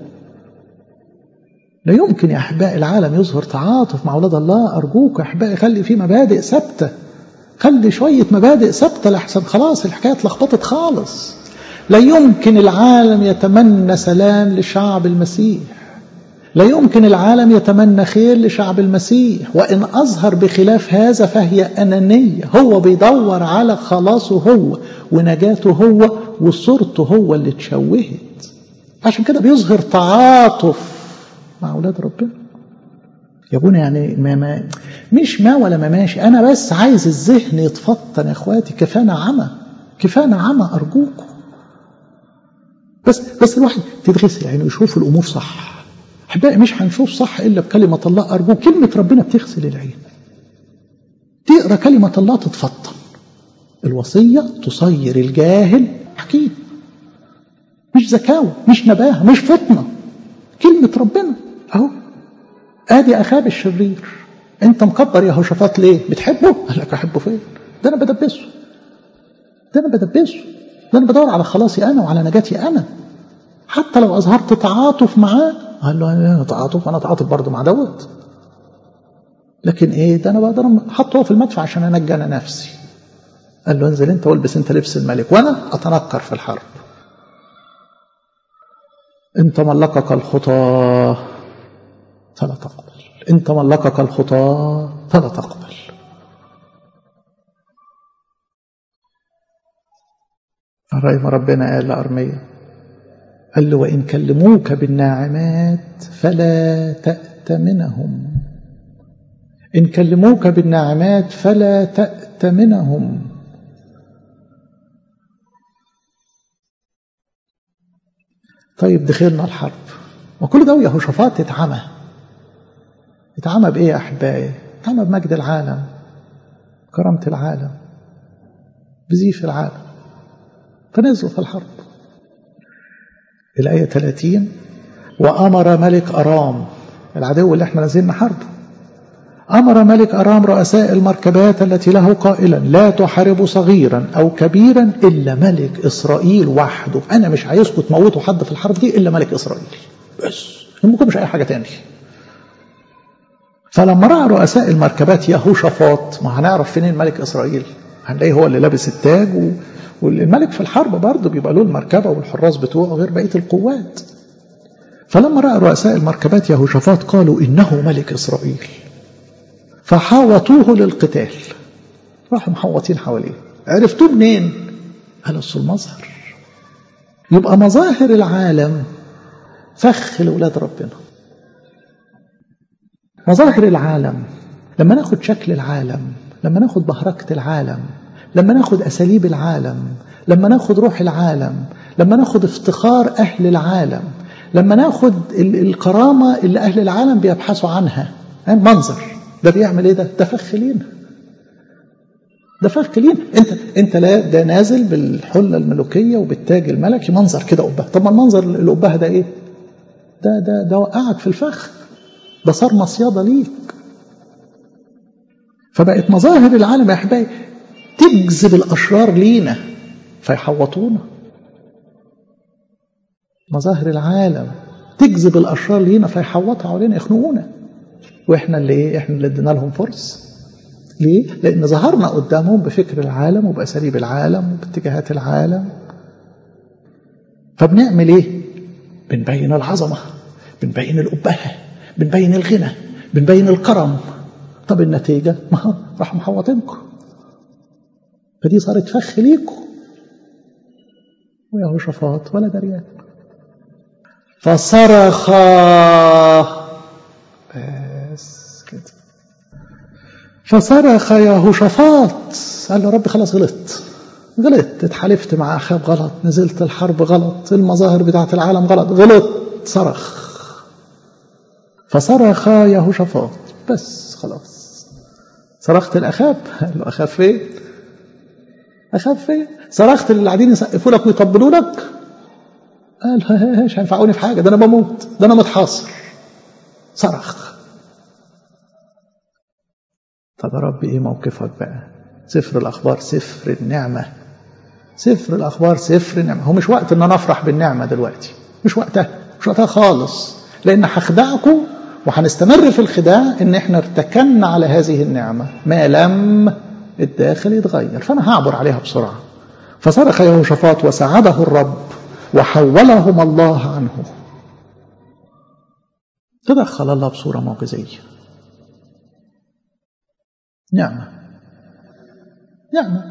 لا يمكن يا أحبائي العالم يظهر تعاطف مع أولاد الله أرجوك يا أحبائي خلي في مبادئ ثابتة خلي شوية مبادئ ثابتة لحسن خلاص الحكاية اتلخبطت خالص لا يمكن العالم يتمنى سلام لشعب المسيح لا يمكن العالم يتمنى خير لشعب المسيح وإن أظهر بخلاف هذا فهي أنانية هو بيدور على خلاصه هو ونجاته هو وصورته هو اللي اتشوهت عشان كده بيظهر تعاطف مع أولاد ربنا يا ابونا يعني ما ما مش ما ولا ما ماشي أنا بس عايز الذهن يتفطن يا إخواتي كفانا عمى كفانا عمى أرجوكم بس بس الواحد تتغسل يعني يشوف الأمور صح أحبائي مش هنشوف صح إلا بكلمة الله أرجو كلمة ربنا بتغسل العين تقرأ كلمة الله تتفطن الوصية تصير الجاهل حكيم مش ذكاوة مش نباهة مش فطنة كلمة ربنا أهو آدي أخاب الشرير أنت مكبر يا هوشافاط ليه؟ بتحبه؟ قال لك أحبه فين؟ ده أنا بدبسه ده أنا بدبسه ده أنا بدور على خلاصي أنا وعلى نجاتي أنا حتى لو أظهرت تعاطف معاه قال له أنا تعاطف أنا أتعاطف برضه مع دوت لكن إيه ده أنا بقدر حطه في المدفع عشان أنجى أنا نفسي قال له انزل أنت والبس أنت لبس الملك وأنا أتنكر في الحرب إن تملكك الخطى فلا تقبل إن تملكك الخطى فلا تقبل الرأي ما ربنا قال لأرمية قال له وإن كلموك بالناعمات فلا تأتمنهم إن كلموك بالناعمات فلا تأتمنهم طيب دخلنا الحرب وكل ده يهوشافاط اتعمى اتعمى بإيه يا أحبائي اتعمى بمجد العالم كرامة العالم بزيف العالم فنزلوا في الحرب الآية 30 وأمر ملك أرام العدو اللي احنا نازلين نحاربه أمر ملك أرام رؤساء المركبات التي له قائلا لا تحاربوا صغيرا أو كبيرا إلا ملك إسرائيل وحده أنا مش عايزكم تموتوا حد في الحرب دي إلا ملك إسرائيل بس ممكن مش أي حاجة تاني فلما رأى رؤساء المركبات يهوشافاط ما هنعرف فين الملك إسرائيل هنلاقيه هو اللي لابس التاج و... والملك في الحرب برضه بيبقى له المركبة والحراس بتوعه غير بقية القوات فلما رأى رؤساء المركبات يهوشافاط قالوا إنه ملك إسرائيل فحاوطوه للقتال راحوا محوطين حواليه عرفتوه منين؟ قالوا المظهر يبقى مظاهر العالم فخ لأولاد ربنا مظاهر العالم لما ناخد شكل العالم لما ناخد بهركة العالم لما ناخد أساليب العالم لما ناخد روح العالم لما ناخد افتخار أهل العالم لما ناخد الكرامة اللي أهل العالم بيبحثوا عنها منظر ده بيعمل ايه ده ده فخ لينا ده فخ لينا انت انت لا ده نازل بالحله الملوكيه وبالتاج الملكي منظر كده قبه طب ما المنظر اللي قبها ده ايه ده ده ده وقعك في الفخ ده صار مصيده ليك فبقت مظاهر العالم يا احبائي تجذب الاشرار لينا فيحوطونا مظاهر العالم تجذب الاشرار لينا فيحوطوا علينا يخنقونا واحنا اللي ايه احنا اللي ادينا لهم فرصه ليه لان ظهرنا قدامهم بفكر العالم وباساليب العالم وباتجاهات العالم فبنعمل ايه بنبين العظمه بنبين الابهه بنبين الغنى بنبين الكرم طب النتيجه ما راح محوطينكم فدي صارت فخ ليكم ويهوشافاط ولا دريان فصرخ بس كده فصرخ يهوشافاط قال له رب خلاص غلط غلط اتحالفت مع اخاب غلط نزلت الحرب غلط المظاهر بتاعت العالم غلط غلط صرخ فصرخ يهوشافاط بس خلاص صرخت الاخاب قال له اخاب فين اخاب فين صرخت اللي قاعدين يسقفوا لك ويطبلوا لك قال مش هينفعوني في حاجه ده انا بموت ده انا متحاصر صرخ طب يا رب ايه موقفك بقى سفر الاخبار سفر النعمه سفر الاخبار سفر النعمه هو مش وقت ان انا افرح بالنعمه دلوقتي مش وقتها مش وقتها خالص لان هخدعكم وهنستمر في الخداع ان احنا ارتكنا على هذه النعمه ما لم الداخل يتغير فانا هعبر عليها بسرعه فصرخ يهوشافاط وساعده الرب وحولهم الله عنه تدخل الله بصوره معجزيه نعمة نعمة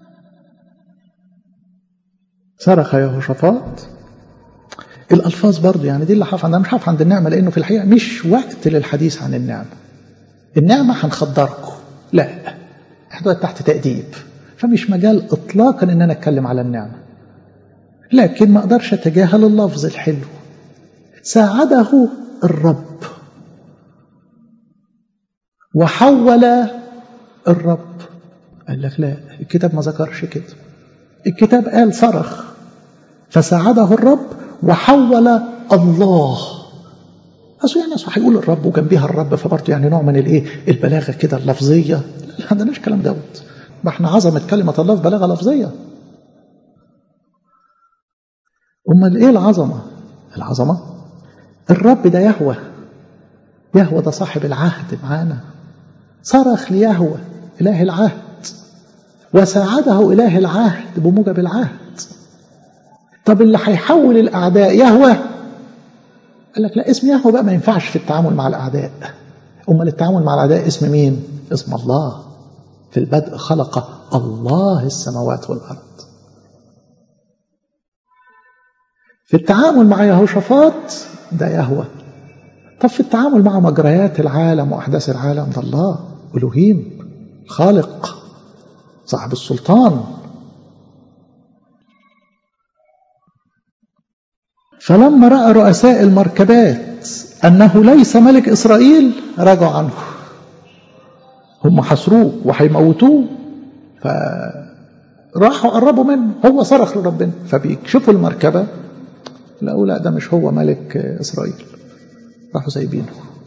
صرخ يهوشافاط الألفاظ برضو يعني دي اللي حاف عندها مش حاف عند النعمة لأنه في الحقيقة مش وقت للحديث عن النعمة النعمة هنخدركم لا احنا تحت تأديب فمش مجال إطلاقا إن أنا أتكلم على النعمة لكن ما أقدرش أتجاهل اللفظ الحلو ساعده الرب وحول الرب قال لك لا الكتاب ما ذكرش كده الكتاب قال صرخ فساعده الرب وحول الله أصل يعني أصل هيقول الرب وجنبيها الرب فبرضه يعني نوع من الايه البلاغه كده اللفظيه لا ما عندناش كلام دوت ما احنا عظمه كلمه الله في بلاغه لفظيه امال ايه العظمه العظمه الرب ده يهوى يهوى ده صاحب العهد معانا صرخ ليهوى إله العهد وساعده إله العهد بموجب العهد طب اللي هيحول الأعداء يهوى قال لك لا اسم يهوى بقى ما ينفعش في التعامل مع الأعداء أمال التعامل مع الأعداء اسم مين؟ اسم الله في البدء خلق الله السماوات والأرض في التعامل مع يهوشافاط ده يهوى طب في التعامل مع مجريات العالم وأحداث العالم ده الله ألوهيم خالق صاحب السلطان فلما رأى رؤساء المركبات أنه ليس ملك إسرائيل رجعوا عنه هم حصروه وهيموتوه فراحوا قربوا منه هو صرخ لربنا فبيكشفوا المركبة لقوا لا ده مش هو ملك إسرائيل راحوا سايبينه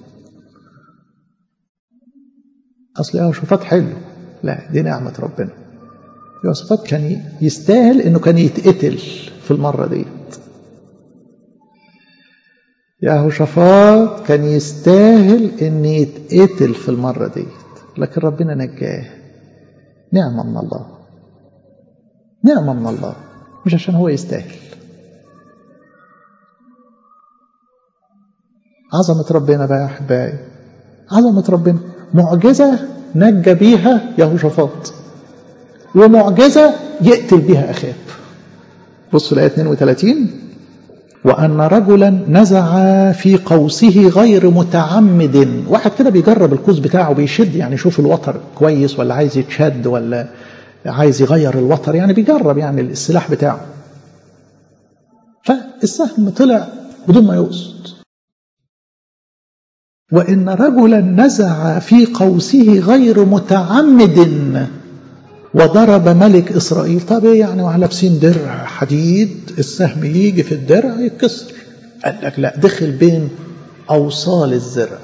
اصل يهوشافاط حلو لا دي نعمه ربنا يهوشافاط كان يستاهل انه كان يتقتل في المره ديت يهوشافاط كان يستاهل ان يتقتل في المرة دي لكن ربنا نجاه نعمة من الله نعمة من الله مش عشان هو يستاهل عظمة ربنا بقى يا أحبائي عظمة ربنا معجزة نجى بيها يهوشافاط ومعجزة يقتل بها أخاب بصوا الآية 32 وأن رجلا نزع في قوسه غير متعمد واحد كده بيجرب القوس بتاعه بيشد يعني يشوف الوتر كويس ولا عايز يتشد ولا عايز يغير الوتر يعني بيجرب يعني السلاح بتاعه فالسهم طلع بدون ما يقصد وإن رجلا نزع في قوسه غير متعمد وضرب ملك إسرائيل طب إيه يعني واحنا لابسين درع حديد السهم يجي في الدرع يتكسر قال لك لا دخل بين أوصال الزرع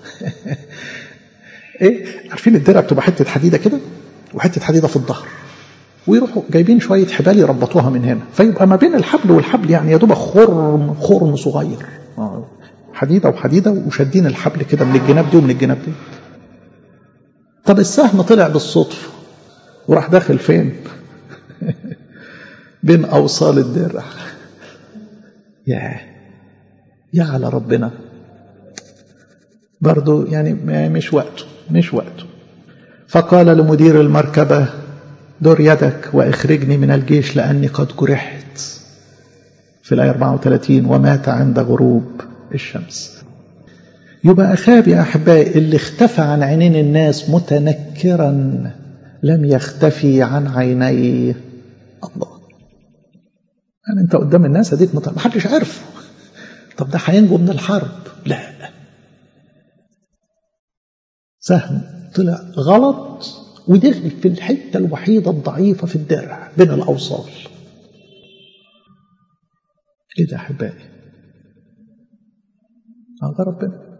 إيه عارفين الدرع بتبقى حتة حديدة كده وحتة حديدة في الظهر ويروحوا جايبين شوية حبال يربطوها من هنا فيبقى ما بين الحبل والحبل يعني يا دوب خرم خرم صغير حديدة وحديدة وشادين الحبل كده من الجناب دي ومن الجناب دي طب السهم طلع بالصدفة وراح داخل فين بين أوصال الدرع يا يا على ربنا برضو يعني مش وقته مش وقته فقال لمدير المركبة دور يدك واخرجني من الجيش لأني قد جرحت في الآية 34 ومات عند غروب الشمس يبقى أخاب يا أحبائي اللي اختفى عن عينين الناس متنكرا لم يختفي عن عيني الله يعني انت قدام الناس اديك مطلع ما حدش عارفه طب ده هينجو من الحرب لا سهم طلع غلط ودخل في الحته الوحيده الضعيفه في الدرع بين الاوصال ايه ده احبائي هذا ربنا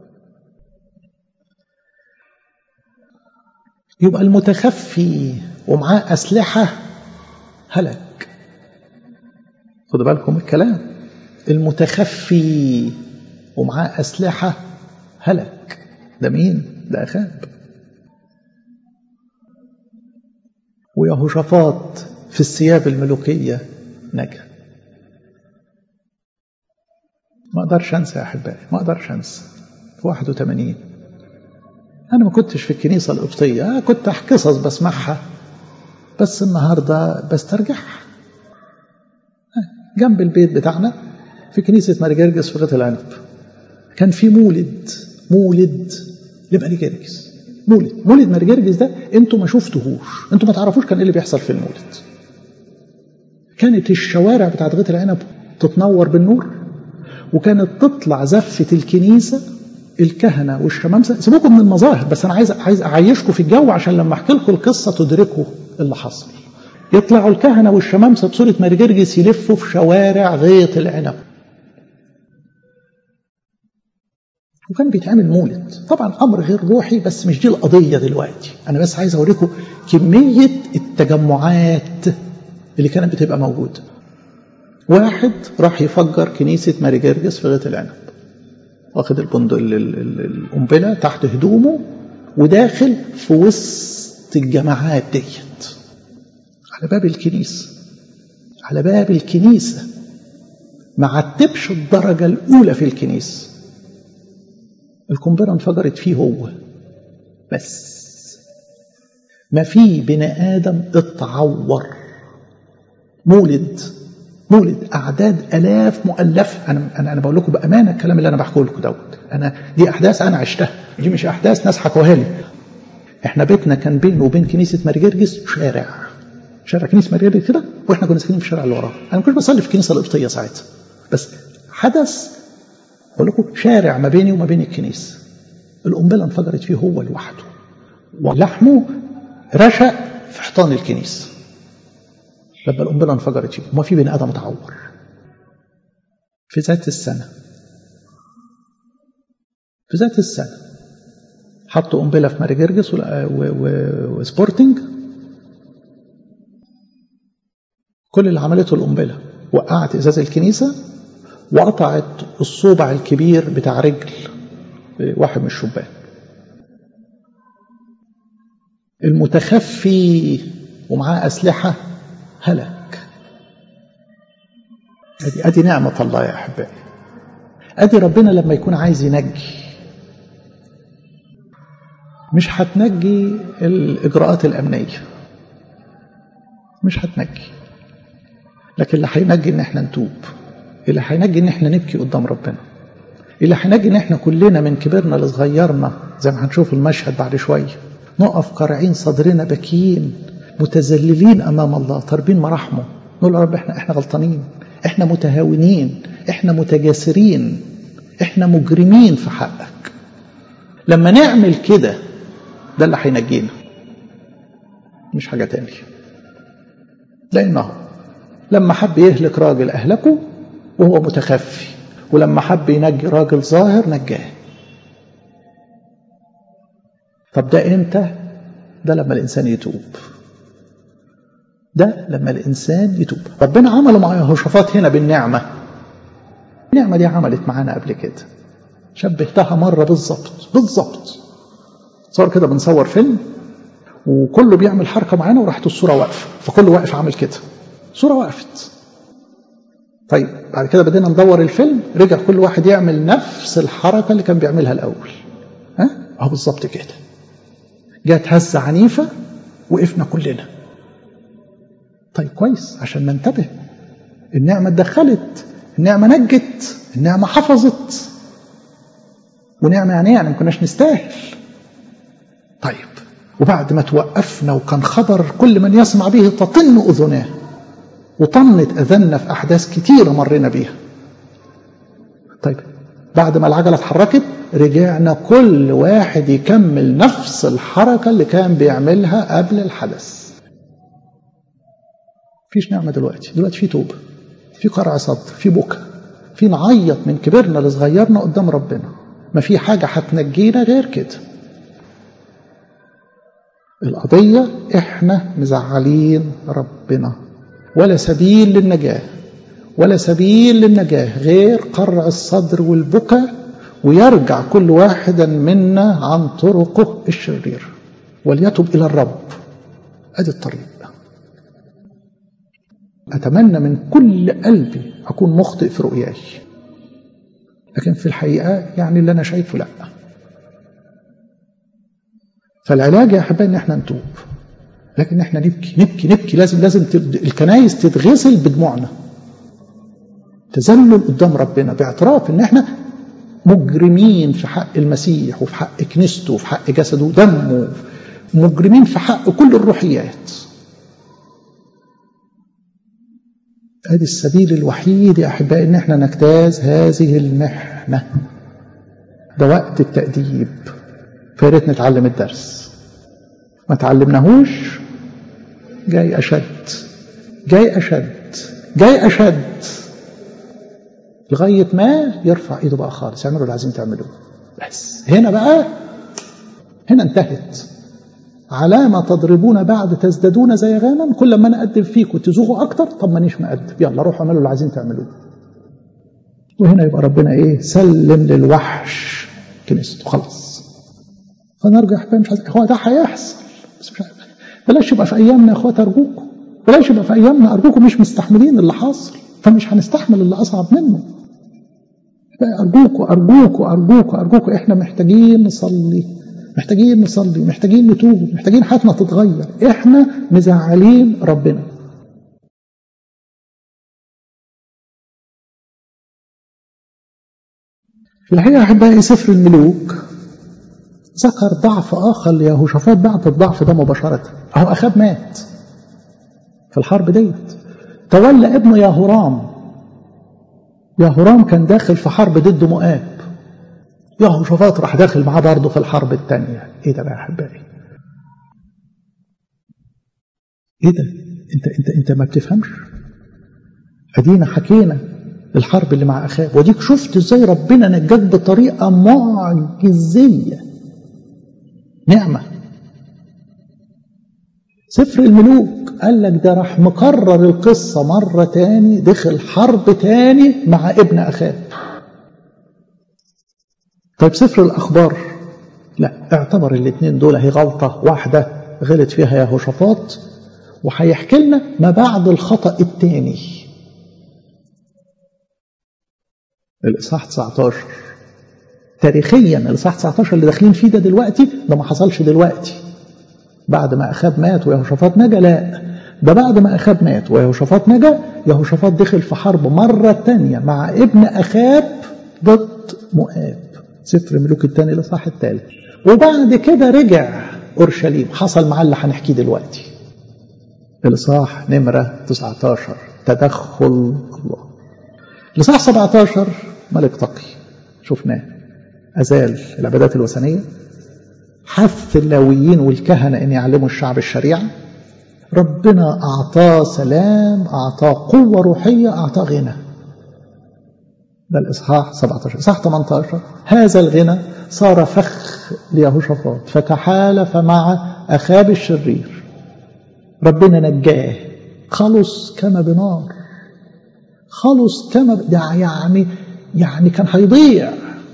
يبقى المتخفي ومعاه أسلحة هلك خدوا بالكم الكلام المتخفي ومعاه أسلحة هلك ده مين؟ ده أخاب ويهوشافاط في الثياب الملوكية نجا ما أقدرش أنسى يا أحبائي ما أقدرش أنسى في 81 أنا ما كنتش في الكنيسة القبطية كنت قصص بسمعها بس النهاردة بسترجعها جنب البيت بتاعنا في كنيسة ماري جرجس في غيط العنب كان في مولد مولد لماري جرجس مولد مولد ماري جرجس ده انتوا ما شفتهوش انتوا ما تعرفوش كان ايه اللي بيحصل في المولد كانت الشوارع بتاعت غيط العنب تتنور بالنور وكانت تطلع زفة الكنيسة الكهنة والشمامسة سيبوكم من المظاهر بس أنا عايز عايز أعيشكم في الجو عشان لما أحكي لكم القصة تدركوا اللي حصل يطلعوا الكهنة والشمامسة بصورة مرجرجس يلفوا في شوارع غيط العنب وكان بيتعمل مولد طبعا أمر غير روحي بس مش دي القضية دلوقتي أنا بس عايز أوريكم كمية التجمعات اللي كانت بتبقى موجودة واحد راح يفجر كنيسة ماري جرجس في غيط العنب واخد البندق القنبلة تحت هدومه وداخل في وسط الجماعات ديت على باب الكنيسة على باب الكنيسة ما عتبش الدرجة الأولى في الكنيسة القنبلة انفجرت فيه هو بس ما في بني آدم اتعور مولد مولد اعداد الاف مؤلفه انا انا انا بقول لكم بامانه الكلام اللي انا بحكيه لكم دوت انا دي احداث انا عشتها دي مش احداث ناس حكوها لي احنا بيتنا كان بينه وبين كنيسه مرجرجس شارع شارع كنيسه مرجرجس كده واحنا كنا ساكنين في الشارع اللي وراه انا ما كنتش بصلي في الكنيسه القبطيه ساعتها بس حدث بقول لكم شارع ما بيني وما بين الكنيسه القنبله انفجرت فيه هو لوحده ولحمه رشق في حيطان الكنيسه لما القنبله انفجرت فيه وما في بني ادم اتعور في ذات السنه في ذات السنه حطوا قنبله في ماري جرجس وسبورتنج كل اللي عملته القنبله وقعت ازاز الكنيسه وقطعت الصوبع الكبير بتاع رجل واحد من الشبان المتخفي ومعاه أسلحة هلك أدي, أدي نعمة الله يا أحبائي أدي ربنا لما يكون عايز ينجي مش هتنجي الإجراءات الأمنية مش هتنجي لكن اللي هينجي إن احنا نتوب اللي هينجي إن احنا نبكي قدام ربنا اللي هينجي إن احنا كلنا من كبرنا لصغيرنا زي ما هنشوف المشهد بعد شوية نقف قارعين صدرنا بكيين متذللين أمام الله طالبين مراحمه نقول يا رب احنا احنا غلطانين احنا متهاونين احنا متجاسرين احنا مجرمين في حقك لما نعمل كده ده اللي هينجينا مش حاجة تانية لأنه لما حب يهلك راجل أهلكه وهو متخفي ولما حب ينجي راجل ظاهر نجاه طب ده امتى ده لما الإنسان يتوب ده لما الإنسان يتوب ربنا عمله مع يهوشافاط هنا بالنعمة النعمة دي عملت معانا قبل كده شبهتها مرة بالظبط بالظبط صار كده بنصور فيلم وكله بيعمل حركة معانا وراحت الصورة واقفة فكله واقف عامل كده الصورة وقفت طيب بعد كده بدينا ندور الفيلم رجع كل واحد يعمل نفس الحركة اللي كان بيعملها الأول ها اهو بالظبط كده جت هزة عنيفة وقفنا كلنا طيب كويس عشان ننتبه النعمة اتدخلت النعمة نجت النعمة حفظت ونعمة يعني يعني ما كناش نستاهل طيب وبعد ما توقفنا وكان خبر كل من يسمع به تطن أذناه وطنت أذنا في أحداث كتيرة مرينا بيها طيب بعد ما العجلة اتحركت رجعنا كل واحد يكمل نفس الحركة اللي كان بيعملها قبل الحدث فيش نعمة دلوقتي دلوقتي في توبة في قرع صدر في بكى في نعيط من كبرنا لصغيرنا قدام ربنا ما في حاجة هتنجينا غير كده القضية احنا مزعلين ربنا ولا سبيل للنجاة ولا سبيل للنجاة غير قرع الصدر والبكى ويرجع كل واحد منا عن طرقه الشريرة وليتب إلى الرب أدي الطريق أتمنى من كل قلبي أكون مخطئ في رؤياي لكن في الحقيقة يعني اللي أنا شايفه لأ فالعلاج يا أحبائي إن إحنا نتوب لكن إحنا نبكي نبكي نبكي لازم لازم الكنايس تتغسل بدموعنا تذلل قدام ربنا باعتراف إن إحنا مجرمين في حق المسيح وفي حق كنيسته وفي حق جسده ودمه مجرمين في حق كل الروحيات ادي السبيل الوحيد يا احبائي ان احنا نجتاز هذه المحنه ده وقت التاديب فيا ريت نتعلم الدرس ما تعلمناهوش جاي اشد جاي اشد جاي اشد لغايه ما يرفع ايده بقى خالص اعملوا اللي عايزين تعملوه بس هنا بقى هنا انتهت على ما تضربون بعد تزدادون زي غانا كل ما انا اقدم فيكم تزوغوا اكتر طب مانيش مقدم يلا روحوا اعملوا اللي عايزين تعملوه وهنا يبقى ربنا ايه سلم للوحش كنيسته خلاص فنرجع بقى مش هو ده هيحصل بس مش بلاش يبقى في ايامنا يا اخوات ارجوكم بلاش يبقى في ايامنا ارجوكم مش مستحملين اللي حاصل فمش هنستحمل اللي اصعب منه أرجوكوا أرجوكوا أرجوكوا أرجوكوا إحنا محتاجين نصلي محتاجين نصلي محتاجين نتوب محتاجين حياتنا تتغير إحنا مزعلين ربنا في الحقيقة أحبائي سفر الملوك ذكر ضعف آخر ليهوشافاط بعد الضعف ده مباشرة أهو أخاب مات في الحرب ديت تولى ابنه يهورام يهورام كان داخل في حرب ضد مؤاب يهوشافاط راح داخل معاه برضه في الحرب الثانية ايه ده بقى يا احبائي ايه ده انت انت انت ما بتفهمش ادينا حكينا الحرب اللي مع اخاب وديك شفت ازاي ربنا نجاك بطريقه معجزيه نعمه سفر الملوك قال لك ده راح مكرر القصة مرة تاني دخل حرب تاني مع ابن أخاه طيب سفر الأخبار لا اعتبر الاثنين دول هي غلطة واحدة غلط فيها يهوشافاط وهيحكي لنا ما بعد الخطأ الثاني الإصحاح 19 تاريخيا الإصحاح 19 اللي داخلين فيه ده دلوقتي ده ما حصلش دلوقتي بعد ما أخاب مات ويهوشافاط نجا لا ده بعد ما أخاب مات ويهوشافاط نجا يهوشافاط دخل في حرب مرة تانية مع ابن أخاب ضد مؤاب سفر ملوك الثاني الإصحاح الثالث وبعد كده رجع أورشليم حصل معاه اللي هنحكيه دلوقتي الإصحاح نمرة 19 تدخل الله الإصحاح 17 ملك تقي شفناه أزال العبادات الوثنية حث اللاويين والكهنة أن يعلموا الشعب الشريعة ربنا أعطاه سلام أعطاه قوة روحية أعطاه غنى ده الإصحاح 17 إصحاح 18 هذا الغنى صار فخ ليهوشافاط فتحالف مع أخاب الشرير ربنا نجاه خلص كما بنار خلص كما ده يعني يعني كان هيضيع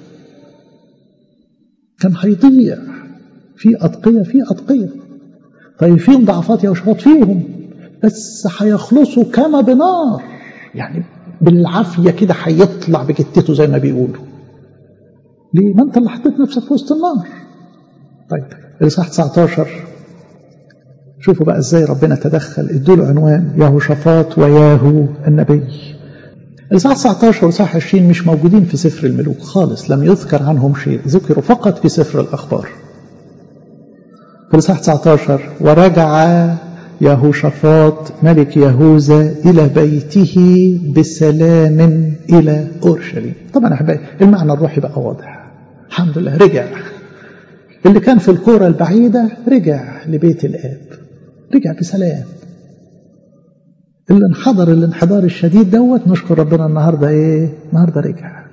كان هيضيع في أتقية في أتقية طيب فيهم ضعفات يهوشافاط فيهم بس هيخلصوا كما بنار يعني بالعافية كده هيطلع بجتته زي ما بيقولوا ليه؟ ما انت اللي حطيت نفسك في وسط النار طيب الإصحاح 19 شوفوا بقى ازاي ربنا تدخل ادوا له عنوان يهوشافاط وياهو النبي الإصحاح 19 والإصحاح 20 مش موجودين في سفر الملوك خالص لم يذكر عنهم شيء ذكروا فقط في سفر الأخبار في الإصحاح 19 ورجع يهوشافاط ملك يهوذا إلى بيته بسلام إلى أورشليم طبعا يا أحبائي المعنى الروحي بقى واضح الحمد لله رجع اللي كان في الكورة البعيدة رجع لبيت الآب رجع بسلام اللي انحضر الانحدار الشديد دوت نشكر ربنا النهارده ايه النهارده رجع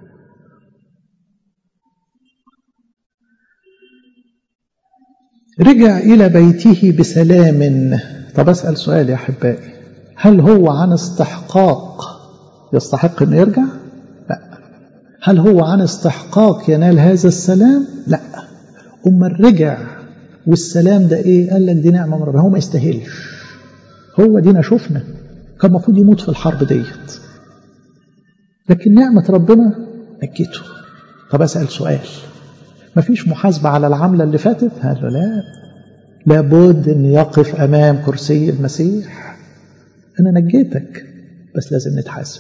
رجع إلى بيته بسلام طب أسأل سؤال يا أحبائي هل هو عن استحقاق يستحق أن يرجع؟ لا هل هو عن استحقاق ينال هذا السلام؟ لا أما رجع والسلام ده إيه؟ قال لك دي نعمة من ربنا هو ما يستاهلش هو دينا شفنا كان المفروض يموت في الحرب ديت لكن نعمة ربنا نجيته طب أسأل سؤال مفيش محاسبة على العملة اللي فاتت قال له لا لابد أن يقف أمام كرسي المسيح أنا نجيتك بس لازم نتحاسب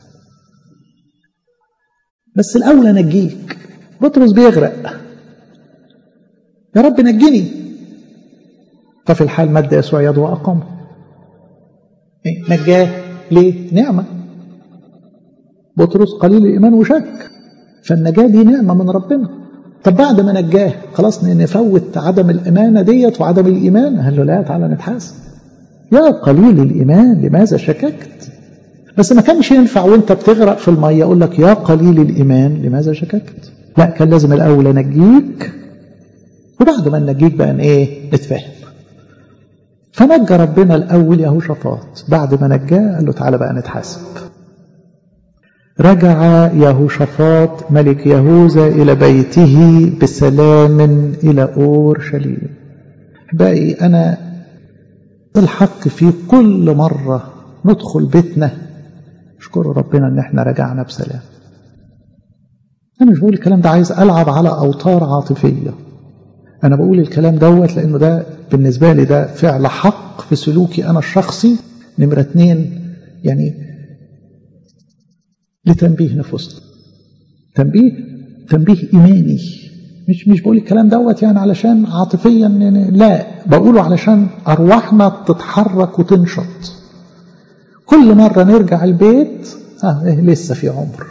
بس الأول أنجيك بطرس بيغرق يا رب نجني ففي الحال مد يسوع يده وأقامه نجاه ليه؟ نعمة بطرس قليل الإيمان وشك فالنجاة دي نعمة من ربنا طب بعد ما نجاه خلاص نفوت عدم الإمانة ديت وعدم الإيمان قال له لا تعالى نتحاسب يا قليل الإيمان لماذا شككت بس ما كانش ينفع وانت بتغرق في المية أقول لك يا قليل الإيمان لماذا شككت لا كان لازم الأول أنجيك وبعد ما نجيك بقى ايه نتفاهم فنجى ربنا الأول يهوشافاط بعد ما نجاه قال له تعالى بقى نتحاسب رجع يهوشافاط ملك يهوذا إلى بيته بسلام إلى أورشليم باقي أنا الحق في كل مرة ندخل بيتنا اشكروا ربنا ان احنا رجعنا بسلام انا مش بقول الكلام ده عايز العب على اوتار عاطفيه انا بقول الكلام دوت لانه ده بالنسبه لي ده فعل حق في سلوكي انا الشخصي نمره اتنين يعني لتنبيه نفوسنا تنبيه تنبيه ايماني مش مش بقول الكلام دوت يعني علشان عاطفيا لا بقوله علشان ارواحنا تتحرك وتنشط كل مره نرجع البيت اه إيه لسه في عمر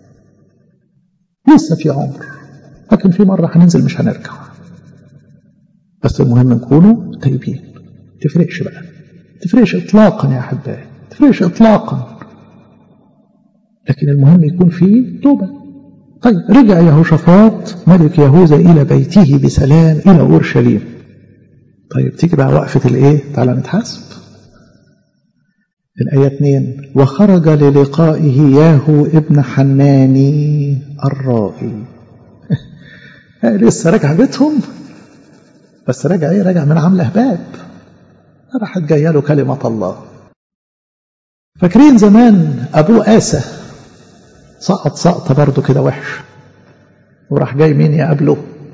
لسه في عمر لكن في مره هننزل مش هنرجع بس المهم نكونوا تايبين تفرقش بقى تفرقش اطلاقا يا احبائي تفرقش اطلاقا لكن المهم يكون فيه توبه طيب رجع يهوشافاط ملك يهوذا الى بيته بسلام الى اورشليم طيب تيجي بقى وقفة الايه تعالى نتحاسب الآية 2 وخرج للقائه ياهو ابن حناني الرائي لسه راجع بيتهم بس راجع ايه راجع من عمله باب راحت جايه له كلمه الله فاكرين زمان ابوه آسى سقط سقطه برضه كده وحش وراح جاي مين يقابله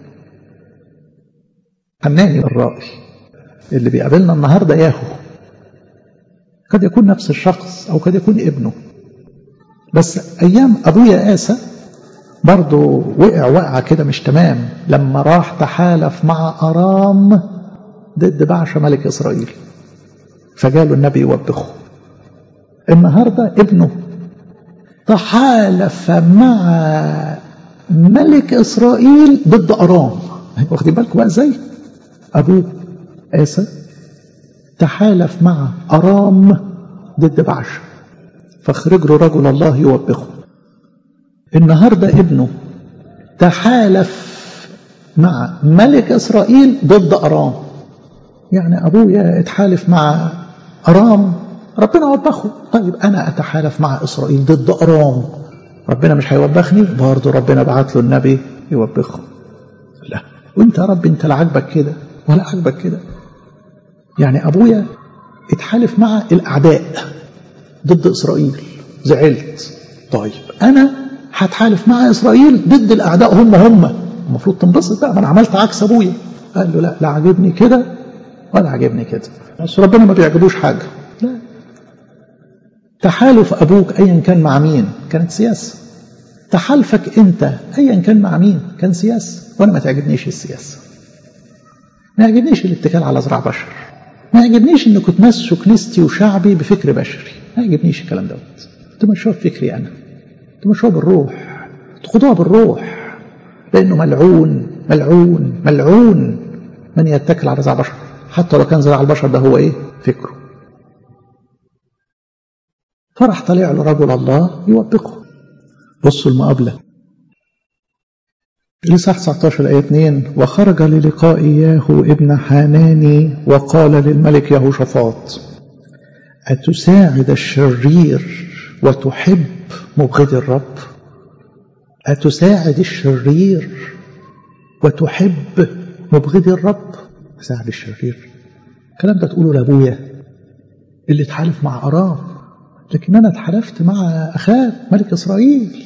حناني الرائي اللي بيقابلنا النهارده ياهو قد يكون نفس الشخص او قد يكون ابنه بس ايام ابويا آسى برضه وقع وقعة كده مش تمام لما راح تحالف مع أرام ضد بعشة ملك إسرائيل فجاله النبي يوبخه النهاردة ابنه تحالف مع ملك إسرائيل ضد أرام واخدين بالكم بقى ازاي أبوه آسى تحالف مع أرام ضد بعشة فاخرج له رجل الله يوبخه النهاردة ابنه تحالف مع ملك إسرائيل ضد أرام يعني أبويا اتحالف مع أرام ربنا وبخه طيب أنا أتحالف مع إسرائيل ضد أرام ربنا مش هيوبخني برضه ربنا بعت له النبي يوبخه لا وانت يا رب انت لا عاجبك كده ولا عاجبك كده يعني أبويا اتحالف مع الأعداء ضد إسرائيل زعلت طيب أنا هتحالف مع إسرائيل ضد الأعداء هم هم المفروض تنبسط بقى ما أنا عملت عكس أبويا قال له لا لا عاجبني كده ولا عاجبني كده بس ربنا ما بيعجبوش حاجة لا تحالف أبوك أيا كان مع مين كانت سياسة تحالفك أنت أيا كان مع مين كان سياسة وأنا ما تعجبنيش السياسة ما يعجبنيش الاتكال على ذراع بشر ما يعجبنيش انكم تمسوا كنيستي وشعبي بفكر بشري ما يعجبنيش الكلام دوت تمشوها بفكري انا تمشوها بالروح تخدوها بالروح لانه ملعون ملعون ملعون من يتكل على ذراع بشر حتى لو كان ذراع البشر ده هو ايه فكره فرح طلع له رجل الله يوبخه بصوا المقابله لصح 19 آية 2 وخرج للقاء ياهو ابن حناني وقال للملك يهوشافاط أتساعد الشرير وتحب مبغض الرب أتساعد الشرير وتحب مبغض الرب ساعد الشرير الكلام ده تقوله لأبويا اللي اتحالف مع أرام لكن أنا اتحالفت مع أخاه ملك إسرائيل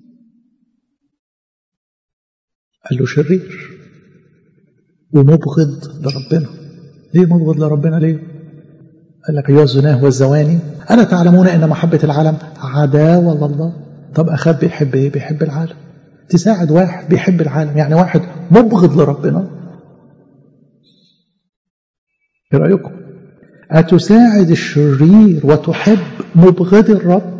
قال له شرير ومبغض لربنا ليه مبغض لربنا ليه قال لك أيها الزناه والزواني ألا تعلمون أن محبة العالم عداوة لله طب أخاف بيحب إيه بيحب العالم تساعد واحد بيحب العالم يعني واحد مبغض لربنا ايه رأيكم أتساعد الشرير وتحب مبغض الرب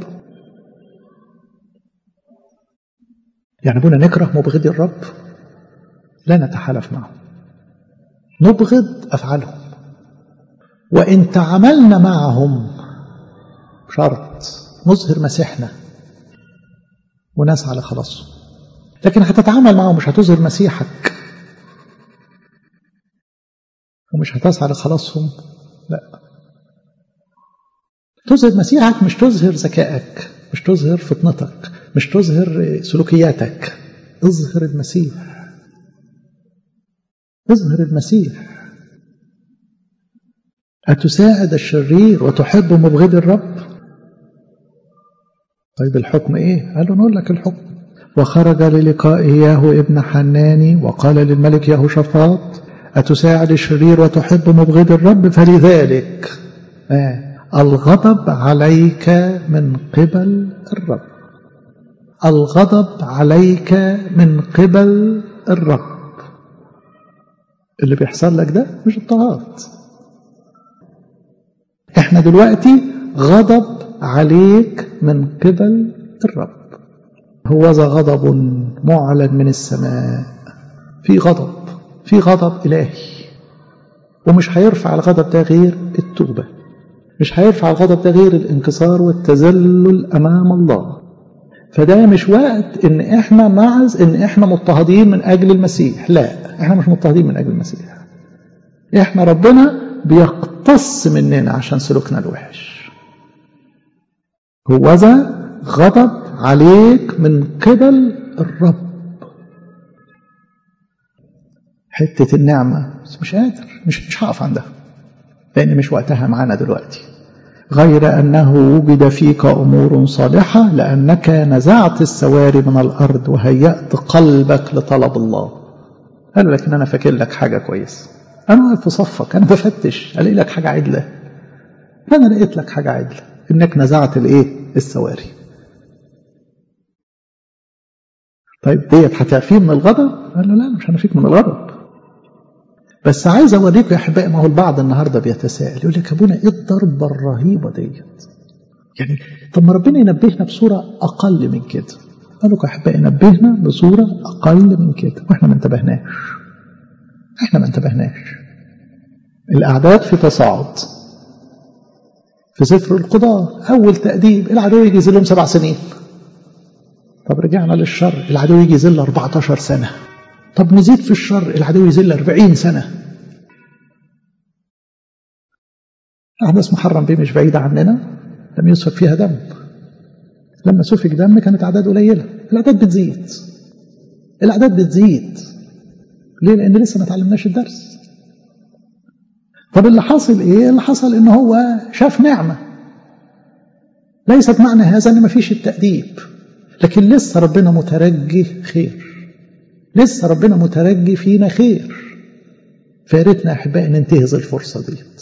يعني ابونا نكره مبغضي الرب لا نتحالف معه نبغض أفعالهم وإن تعاملنا معهم شرط نظهر مسيحنا ونسعى لخلاصهم لكن هتتعامل معهم مش هتظهر مسيحك ومش هتسعى لخلاصهم لا تظهر مسيحك مش تظهر ذكائك مش تظهر فطنتك مش تظهر سلوكياتك اظهر المسيح اظهر المسيح أتساعد الشرير وتحب مبغض الرب طيب الحكم ايه قالوا نقول لك الحكم وخرج للقاء ياهو ابن حناني وقال للملك يهوشافاط أتساعد الشرير وتحب مبغض الرب فلذلك آه الغضب عليك من قبل الرب الغضب عليك من قبل الرب اللي بيحصل لك ده مش اضطهاد احنا دلوقتي غضب عليك من قبل الرب هو ذا غضب معلن من السماء في غضب في غضب إلهي ومش هيرفع الغضب ده غير التوبة مش هيرفع الغضب ده غير الانكسار والتذلل أمام الله فده مش وقت ان احنا نعظ ان احنا مضطهدين من اجل المسيح لا احنا مش مضطهدين من اجل المسيح احنا ربنا بيقتص مننا عشان سلوكنا الوحش هو ذا غضب عليك من قبل الرب حتة النعمة بس مش قادر مش مش هقف عندها لأن مش وقتها معانا دلوقتي غير أنه وجد فيك أمور صالحة لأنك نزعت السواري من الأرض وهيأت قلبك لطلب الله قال لك إن أنا فاكر لك حاجة كويسة أنا واقف في صفك أنا بفتش ألاقي لك حاجة عدلة أنا لقيت لك حاجة عدلة إنك نزعت الإيه السواري طيب ديت هتعفيه من الغضب قال له لا مش هنفيك من الغضب بس عايز اوريكم يا احبائي ما هو البعض النهارده بيتساءل يقول لك ابونا ايه الضربه الرهيبه ديت يعني طب ما ربنا ينبهنا بصوره اقل من كده قال لكم يا احبائي نبهنا بصوره اقل من كده واحنا ما انتبهناش احنا ما انتبهناش الاعداد في تصاعد في سفر القضاء اول تاديب العدو يجي يذلهم سبع سنين طب رجعنا للشر العدو يجي يذل 14 سنه طب نزيد في الشر العدو يذل 40 سنة أحداث محرم بيه مش بعيدة عننا لم يسفك فيها دم لما سفك دم كانت أعداد قليلة الأعداد بتزيد الأعداد بتزيد ليه؟ لأن لسه ما تعلمناش الدرس طب اللي حصل إيه؟ اللي حصل إن هو شاف نعمة ليست معنى هذا إن ما فيش التأديب لكن لسه ربنا مترجي خير لسه ربنا مترجي فينا خير فياريتنا احبائي ننتهز الفرصه ديت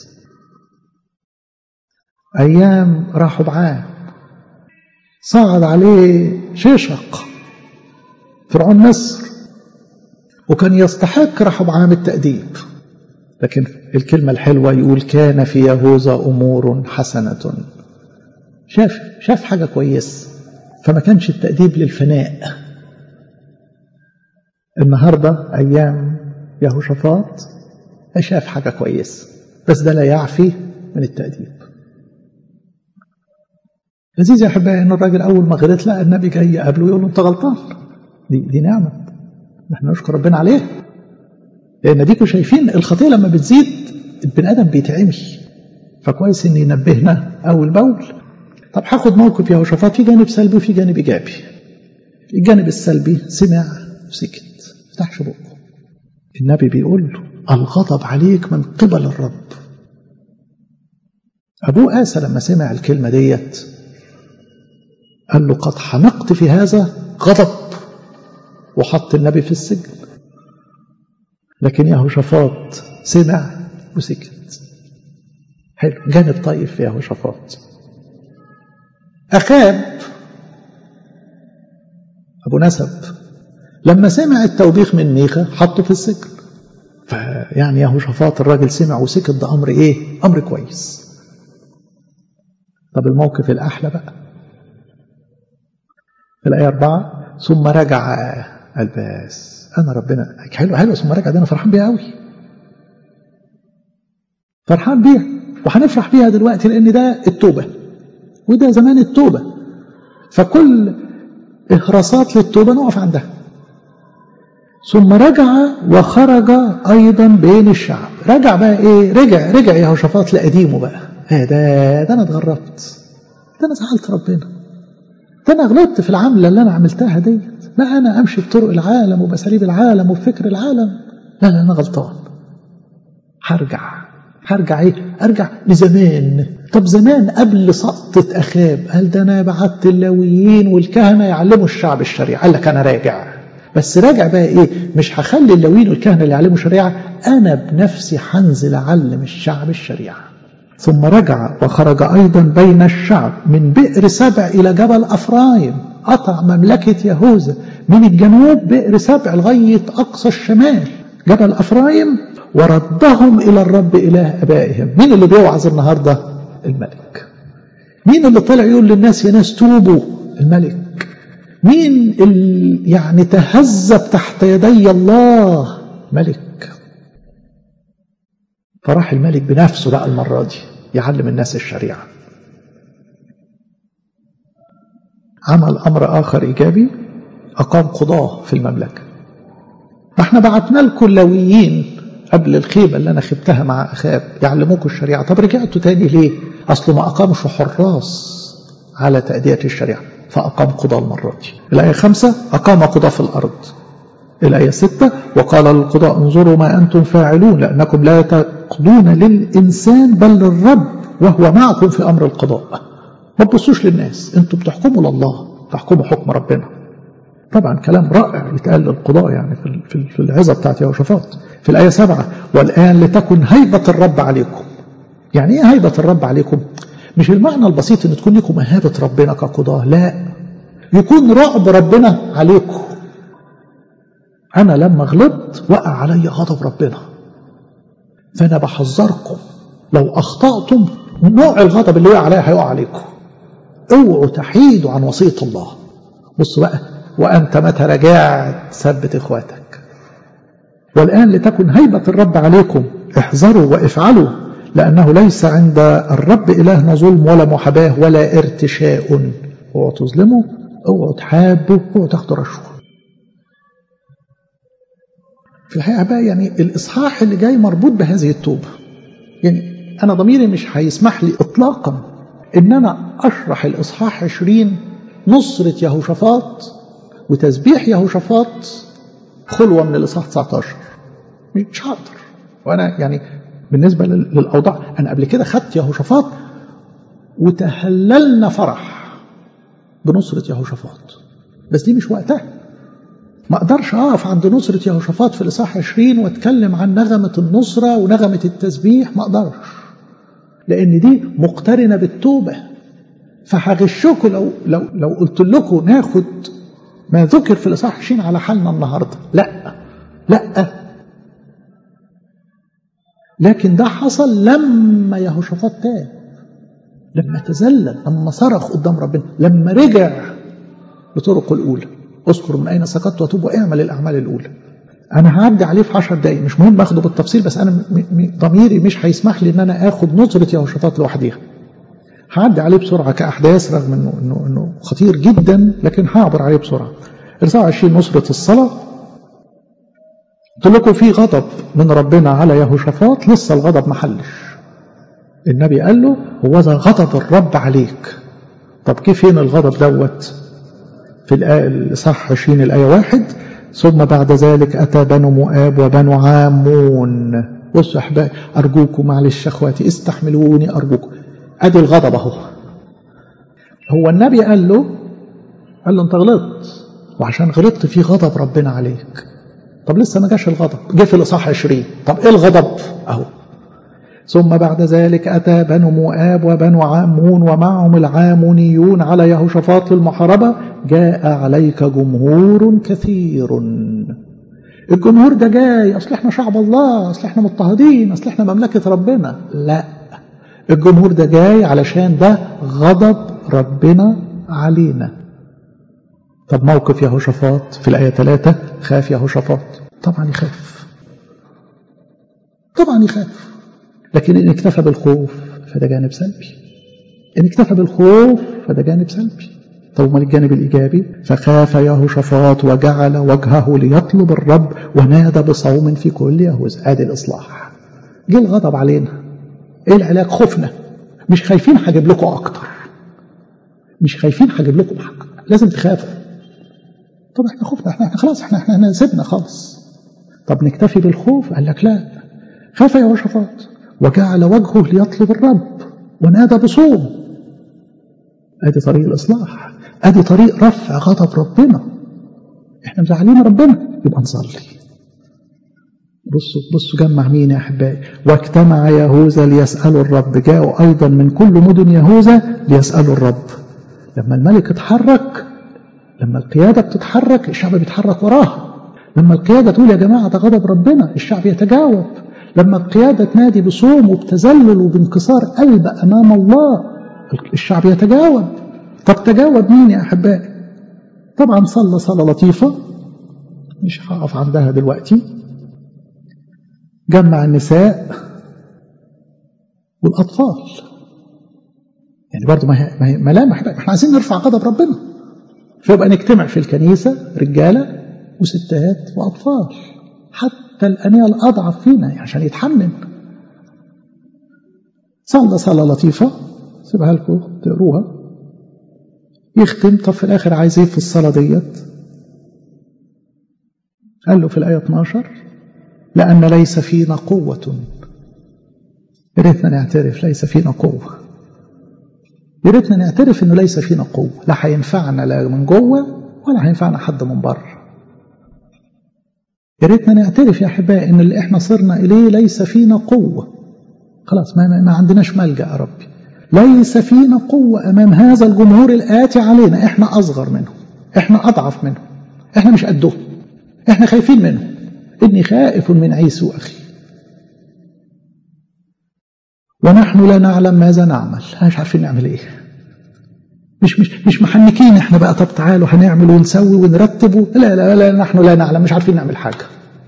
ايام راحوا بعام صعد عليه شيشق فرعون مصر وكان يستحق رحبعام التأديب لكن الكلمة الحلوة يقول كان في يهوذا أمور حسنة شاف شاف حاجة كويس فما كانش التأديب للفناء النهاردة أيام يهوشافاط شاف حاجة كويسة بس ده لا يعفي من التأديب لذيذ يا أحبائي إن الراجل أول ما غلط لقى النبي جاي يقابله ويقول له أنت غلطان دي, دي نعمة نحن نشكر ربنا عليها لأن ديكوا شايفين الخطية لما بتزيد البني آدم بيتعمي فكويس إن ينبهنا أول بأول طب هاخد موقف يهوشافاط في جانب سلبي وفي جانب إيجابي الجانب السلبي سمع وسكت فتحش بقه النبي بيقول له الغضب عليك من قبل الرب أبوه آسى لما سمع الكلمة ديت قال له قد حمقت في هذا غضب وحط النبي في السجن لكن يهوشافاط سمع وسكت حلو جانب طيب في يهوشافاط أخاب أبو نسب لما سمع التوبيخ من ميخا حطه في السجن فيعني يهوشافاط الراجل سمع وسكت ده أمر إيه؟ أمر كويس طب الموقف الأحلى بقى في الآية أربعة ثم رجع قال بس أنا ربنا حلو حلو ثم رجع ده أنا فرحان بيها قوي فرحان بيها وهنفرح بيها دلوقتي لأن ده التوبة وده زمان التوبة فكل إهراسات للتوبة نقف عندها ثم رجع وخرج أيضا بين الشعب رجع بقى إيه رجع رجع يهوشافاط لقديمه بقى ايه ده ده أنا اتغربت ده أنا زعلت ربنا ده أنا غلطت في العملة اللي أنا عملتها ديت لا أنا أمشي بطرق العالم وبساليب العالم وبفكر العالم لا لا أنا غلطان هرجع هرجع ايه ارجع لزمان طب زمان قبل سقطة اخاب قال ده انا بعت اللاويين والكهنة يعلموا الشعب الشريعة قال لك انا راجع بس راجع بقى ايه مش هخلي اللاويين والكهنة اللي يعلموا الشريعة انا بنفسي هنزل اعلم الشعب الشريعة ثم رجع وخرج ايضا بين الشعب من بئر سبع الى جبل افرايم قطع مملكة يهوذا من الجنوب بئر سبع لغاية اقصى الشمال جبل افرايم وردهم إلى الرب إله أبائهم مين اللي بيوعظ النهاردة الملك مين اللي طلع يقول للناس يا ناس توبوا الملك مين اللي يعني تهذب تحت يدي الله ملك فراح الملك بنفسه بقى المرة دي يعلم الناس الشريعة عمل أمر آخر إيجابي أقام قضاة في المملكة احنا بعتنا لكم لويين قبل الخيبة اللي أنا خبتها مع أخاب يعلموكم الشريعة طب رجعتوا تاني ليه أصله ما أقامش حراس على تأدية الشريعة فأقام قضاء المرة دي الآية خمسة أقام قضاء في الأرض الآية ستة وقال للقضاء انظروا ما أنتم فاعلون لأنكم لا تقضون للإنسان بل للرب وهو معكم في أمر القضاء ما تبصوش للناس أنتم بتحكموا لله تحكموا حكم ربنا طبعا كلام رائع يتقال للقضاء يعني في في العظة بتاعت يهوشافاط في الآية سبعة والآن لتكن هيبة الرب عليكم يعني إيه هيبة الرب عليكم مش المعنى البسيط ان تكون لكم مهابة ربنا كقضاة لا يكون رعب ربنا عليكم انا لما غلطت وقع علي غضب ربنا فانا بحذركم لو اخطأتم نوع الغضب اللي وقع عليا هيقع عليكم اوعوا تحيدوا عن وصية الله بص بقى وانت متى رجعت ثبت اخواتك والان لتكن هيبة الرب عليكم احذروا وافعلوا لأنه ليس عند الرب إلهنا ظلم ولا محاباة ولا ارتشاء اوعوا تظلموا اوعوا تحابوا اوعوا تاخدوا رشوة في الحقيقة بقى يعني الإصحاح اللي جاي مربوط بهذه التوبة يعني أنا ضميري مش هيسمح لي إطلاقا إن أنا أشرح الإصحاح 20 نصرة يهوشافاط وتسبيح يهوشافاط خلوة من الإصحاح 19 مش هقدر وأنا يعني بالنسبة للأوضاع أنا قبل كده خدت يهوشافاط وتهللنا فرح بنصرة يهوشافاط بس دي مش وقتها ما اقدرش اقف عند نصرة يهوشافاط في الإصحاح 20 واتكلم عن نغمة النصرة ونغمة التسبيح ما اقدرش لأن دي مقترنة بالتوبة فهغشكم لو لو لو قلت لكم ناخد ما ذكر في الإصحاح 20 على حالنا النهارده لا لا لكن ده حصل لما يهوشافاط تاب لما تذلل لما صرخ قدام ربنا لما رجع بطرقه الأولى اذكر من أين سقطت وتوب واعمل الأعمال الأولى أنا هعدي عليه في 10 دقايق مش مهم أخده بالتفصيل بس أنا ضميري مش هيسمح لي إن أنا آخد نصرة يهوشافاط لوحديها هعدي عليه بسرعة كأحداث رغم إنه إنه إنه خطير جدا لكن هعبر عليه بسرعة إرساء 20 نصرة الصلاة قلت لكم في غضب من ربنا على يهوشافاط لسه الغضب محلش النبي قال له هو ذا غضب الرب عليك طب كيف فين الغضب دوت في الآية الإصحاح 20 الآية واحد ثم بعد ذلك أتى بنو مؤاب وبنو عامون بصوا أحبائي أرجوكم معلش أخواتي استحملوني أرجوكم أدي الغضب أهو هو النبي قال له قال له أنت غلطت وعشان غلطت في غضب ربنا عليك طب لسه ما جاش الغضب جه في الإصحاح 20 طب إيه الغضب أهو ثم بعد ذلك أتى بنو مؤاب وبنو عامون ومعهم العامونيون على يهوشافاط للمحاربة جاء عليك جمهور كثير الجمهور ده جاي أصل احنا شعب الله أصل احنا مضطهدين أصل احنا مملكة ربنا لا الجمهور ده جاي علشان ده غضب ربنا علينا طب موقف يهوشافاط في الآية 3 خاف يهوشافاط طبعا يخاف طبعا يخاف لكن إن اكتفى بالخوف فده جانب سلبي إن اكتفى بالخوف فده جانب سلبي طب ما الجانب الإيجابي فخاف يهوشافاط وجعل وجهه ليطلب الرب ونادى بصوم في كل يهوذا ادي الإصلاح جه الغضب علينا إيه العلاج خوفنا مش خايفين هجيب لكم أكتر مش خايفين هجيب لكم حق لازم تخافوا طب احنا خفنا احنا, احنا خلاص احنا احنا سيبنا خالص طب نكتفي بالخوف قال لك لا خاف يهوشافاط وجعل وجهه ليطلب الرب ونادى بصوم ادي طريق الاصلاح ادي طريق رفع غضب ربنا احنا مزعلين ربنا يبقى نصلي بصوا بصوا جمع مين يا احبائي واجتمع يهوذا ليسالوا الرب جاءوا ايضا من كل مدن يهوذا ليسالوا الرب لما الملك اتحرك لما القياده بتتحرك الشعب بيتحرك وراها لما القياده تقول يا جماعه ده غضب ربنا الشعب يتجاوب لما القيادة تنادي بصوم وبتذلل وبانكسار قلب أمام الله الشعب يتجاوب طب تجاوب مين يا أحبائي طبعا صلى صلاة لطيفة مش هقف عندها دلوقتي جمع النساء والأطفال يعني برضو ما هي, ما هي ملامح احنا عايزين نرفع غضب ربنا فيبقى نجتمع في الكنيسة رجالة وستات وأطفال حتى حتى الأنية الأضعف فينا عشان يتحمل صلى صلاة لطيفة سيبها لكم تقروها يختم طب في الآخر عايز ايه في الصلاة ديت قال له في الآية 12 لأن ليس فينا قوة يا ريتنا نعترف ليس فينا قوة يا ريتنا نعترف انه ليس فينا قوة لا هينفعنا لا من جوه ولا هينفعنا حد من بره يا ريتنا نعترف يا احبائي ان اللي احنا صرنا اليه ليس فينا قوة خلاص ما, ما عندناش ملجأ يا ربي ليس فينا قوة امام هذا الجمهور الآتي علينا احنا اصغر منه احنا اضعف منه احنا مش قده احنا خايفين منه اني خائف من عيسو اخي ونحن لا نعلم ماذا نعمل مش عارفين نعمل ايه مش مش مش محنكين احنا بقى طب تعالوا هنعمل ونسوي ونرتب لا لا لا نحن لا نعلم مش عارفين نعمل حاجه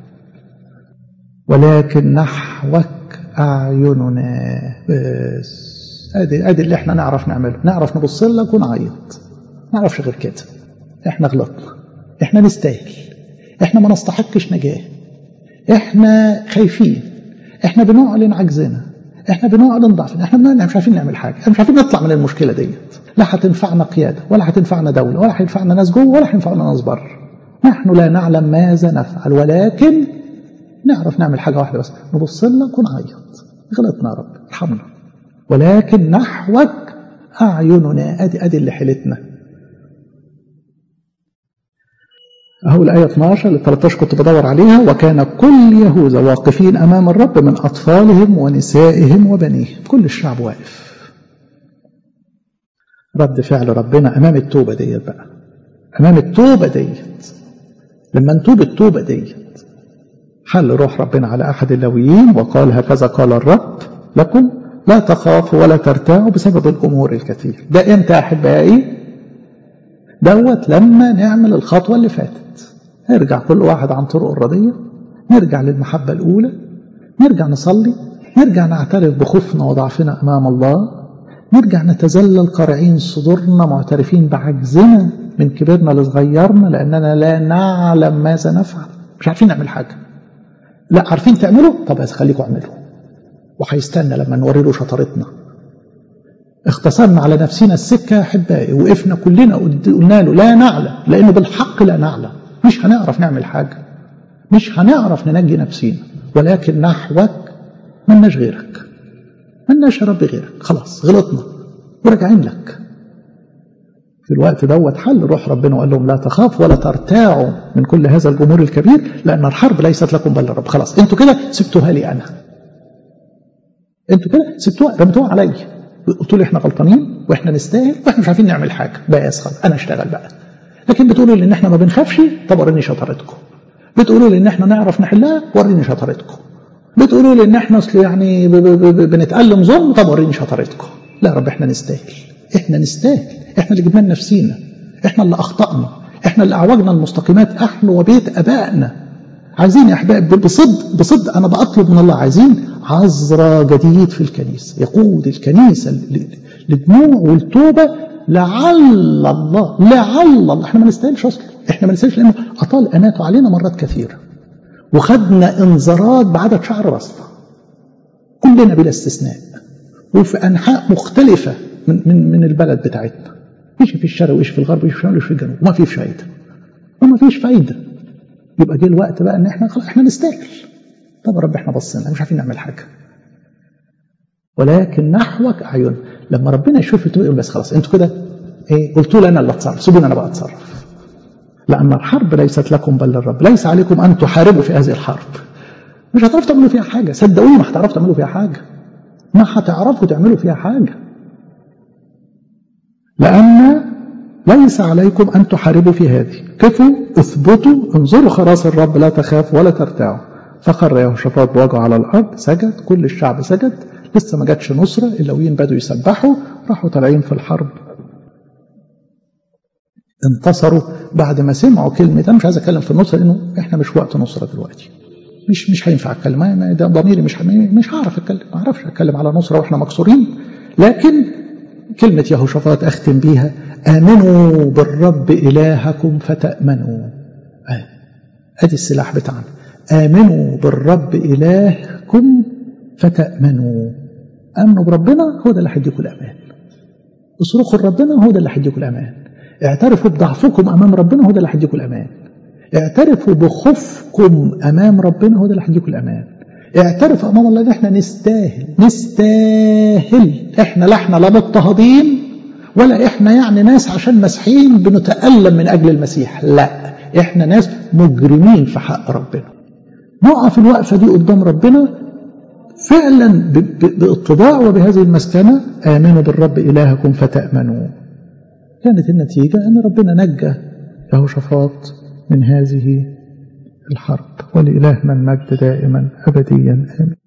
ولكن نحوك اعيننا بس ادي ادي اللي احنا نعرف نعمله نعرف نبص لك ونعيط ما نعرفش غير كده احنا غلطنا احنا نستاهل احنا ما نستحقش نجاه احنا خايفين احنا بنعلن عجزنا احنا بنعلن ضعفنا احنا بنعلن مش عارفين نعمل حاجه احنا مش عارفين نطلع من المشكله ديت لا هتنفعنا قياده ولا هتنفعنا دوله ولا هينفعنا ناس جوه ولا هينفعنا ناس بره نحن لا نعلم ماذا نفعل ولكن نعرف نعمل حاجه واحده بس نبص لك ونعيط غلطنا يا رب ارحمنا ولكن نحوك اعيننا ادي ادي اللي حيلتنا أهو الآية 12 ل 13 كنت بدور عليها وكان كل يهوذا واقفين أمام الرب من أطفالهم ونسائهم وبنيهم كل الشعب واقف رد فعل ربنا أمام التوبة ديت بقى أمام التوبة ديت لما نتوب التوبة ديت حل روح ربنا على أحد اللويين وقال هكذا قال الرب لكم لا تخافوا ولا ترتاعوا بسبب الأمور الكثير ده إمتى يا أحبائي دوت لما نعمل الخطوة اللي فاتت نرجع كل واحد عن طرق الرضية نرجع للمحبة الأولى نرجع نصلي نرجع نعترف بخوفنا وضعفنا أمام الله نرجع نتذلل قارعين صدورنا معترفين بعجزنا من كبرنا لصغيرنا لأننا لا نعلم ماذا نفعل مش عارفين نعمل حاجة لا عارفين تعملوا طب خليكم اعملوا وهيستنى لما نوري له شطارتنا اختصرنا على نفسنا السكة أحبائي وقفنا كلنا قلنا له لا نعلم لأنه بالحق لا نعلم مش هنعرف نعمل حاجة مش هنعرف ننجي نفسينا ولكن نحوك ملناش غيرك ملناش يا رب غيرك خلاص غلطنا وراجعين لك في الوقت دوت حل روح ربنا وقال لهم لا تخاف ولا ترتاعوا من كل هذا الجمهور الكبير لأن الحرب ليست لكم بل الرب خلاص انتوا كده سبتوها لي أنا انتوا كده سبتوها رمتوها عليا قلتوا لي احنا غلطانين واحنا نستاهل واحنا مش عارفين نعمل حاجه بس خلاص انا اشتغل بقى لكن بتقولوا لي ان احنا ما بنخافش طب وريني شطارتكم بتقولوا لي ان احنا نعرف نحلها وريني شطارتكم بتقولوا لي ان احنا اصل يعني بنتالم ظلم طب وريني شطارتكم لا يا رب احنا نستاهل احنا نستاهل احنا اللي جبنا نفسينا احنا اللي اخطانا احنا اللي اعوجنا المستقيمات احنا وبيت ابائنا عايزين يا احباب بصدق بصدق انا بطلب من الله عايزين عذراء جديد في الكنيسة يقود الكنيسة للدموع والتوبة لعل الله لعل الله احنا ما نستاهلش اصلا احنا ما نستاهلش لانه اطال اناته علينا مرات كثيرة وخدنا انذارات بعدد شعر راسنا كلنا بلا استثناء وفي انحاء مختلفة من من من البلد بتاعتنا ايش في الشرق وايش في الغرب وايش في الشمال وايش في الجنوب وما فيش فايدة وما فيش فايدة يبقى جه الوقت بقى ان احنا خلاص احنا نستاهل طب يا رب احنا بصينا مش عارفين نعمل حاجه ولكن نحوك اعين لما ربنا يشوف يقول بس خلاص انتوا كده ايه قلتوا لي انا اللي اتصرف سيبوني انا بقى اتصرف لان الحرب ليست لكم بل للرب ليس عليكم ان تحاربوا في هذه الحرب مش هتعرفوا تعملوا فيها حاجه صدقوني ما هتعرفوا تعملوا فيها حاجه ما هتعرفوا تعملوا فيها حاجه لان ليس عليكم ان تحاربوا في هذه كفوا اثبتوا انظروا خلاص الرب لا تخافوا ولا ترتاعوا فخر يهوشافاط بوجهه على الارض سجد كل الشعب سجد لسه ما جاتش نصره اللويين بدوا يسبحوا راحوا طالعين في الحرب انتصروا بعد ما سمعوا كلمه انا مش عايز اتكلم في النصره لانه احنا مش وقت نصره دلوقتي مش مش هينفع اتكلم ده ضميري مش مش هعرف اتكلم ما اعرفش اتكلم على نصره واحنا مكسورين لكن كلمه يهوشافاط اختم بيها امنوا بالرب الهكم فتامنوا ادي السلاح بتاعنا آمنوا بالرب إلهكم فتأمنوا آمنوا بربنا هو ده اللي هيديكم الأمان اصرخوا لربنا هو ده اللي هيديكم الأمان اعترفوا بضعفكم أمام ربنا هو ده اللي هيديكم الأمان اعترفوا بخوفكم أمام ربنا هو ده اللي هيديكم الأمان اعترفوا أمام الله إن احنا نستاهل نستاهل احنا لا احنا لا مضطهدين ولا احنا يعني ناس عشان مسيحيين بنتألم من أجل المسيح لا احنا ناس مجرمين في حق ربنا نقف الوقفة دي قدام ربنا فعلا باتضاع وبهذه المسكنة آمنوا بالرب إلهكم فتأمنوا كانت النتيجة أن ربنا نجى يهوشافاط من هذه الحرب ولإلهنا المجد دائما أبديا آمين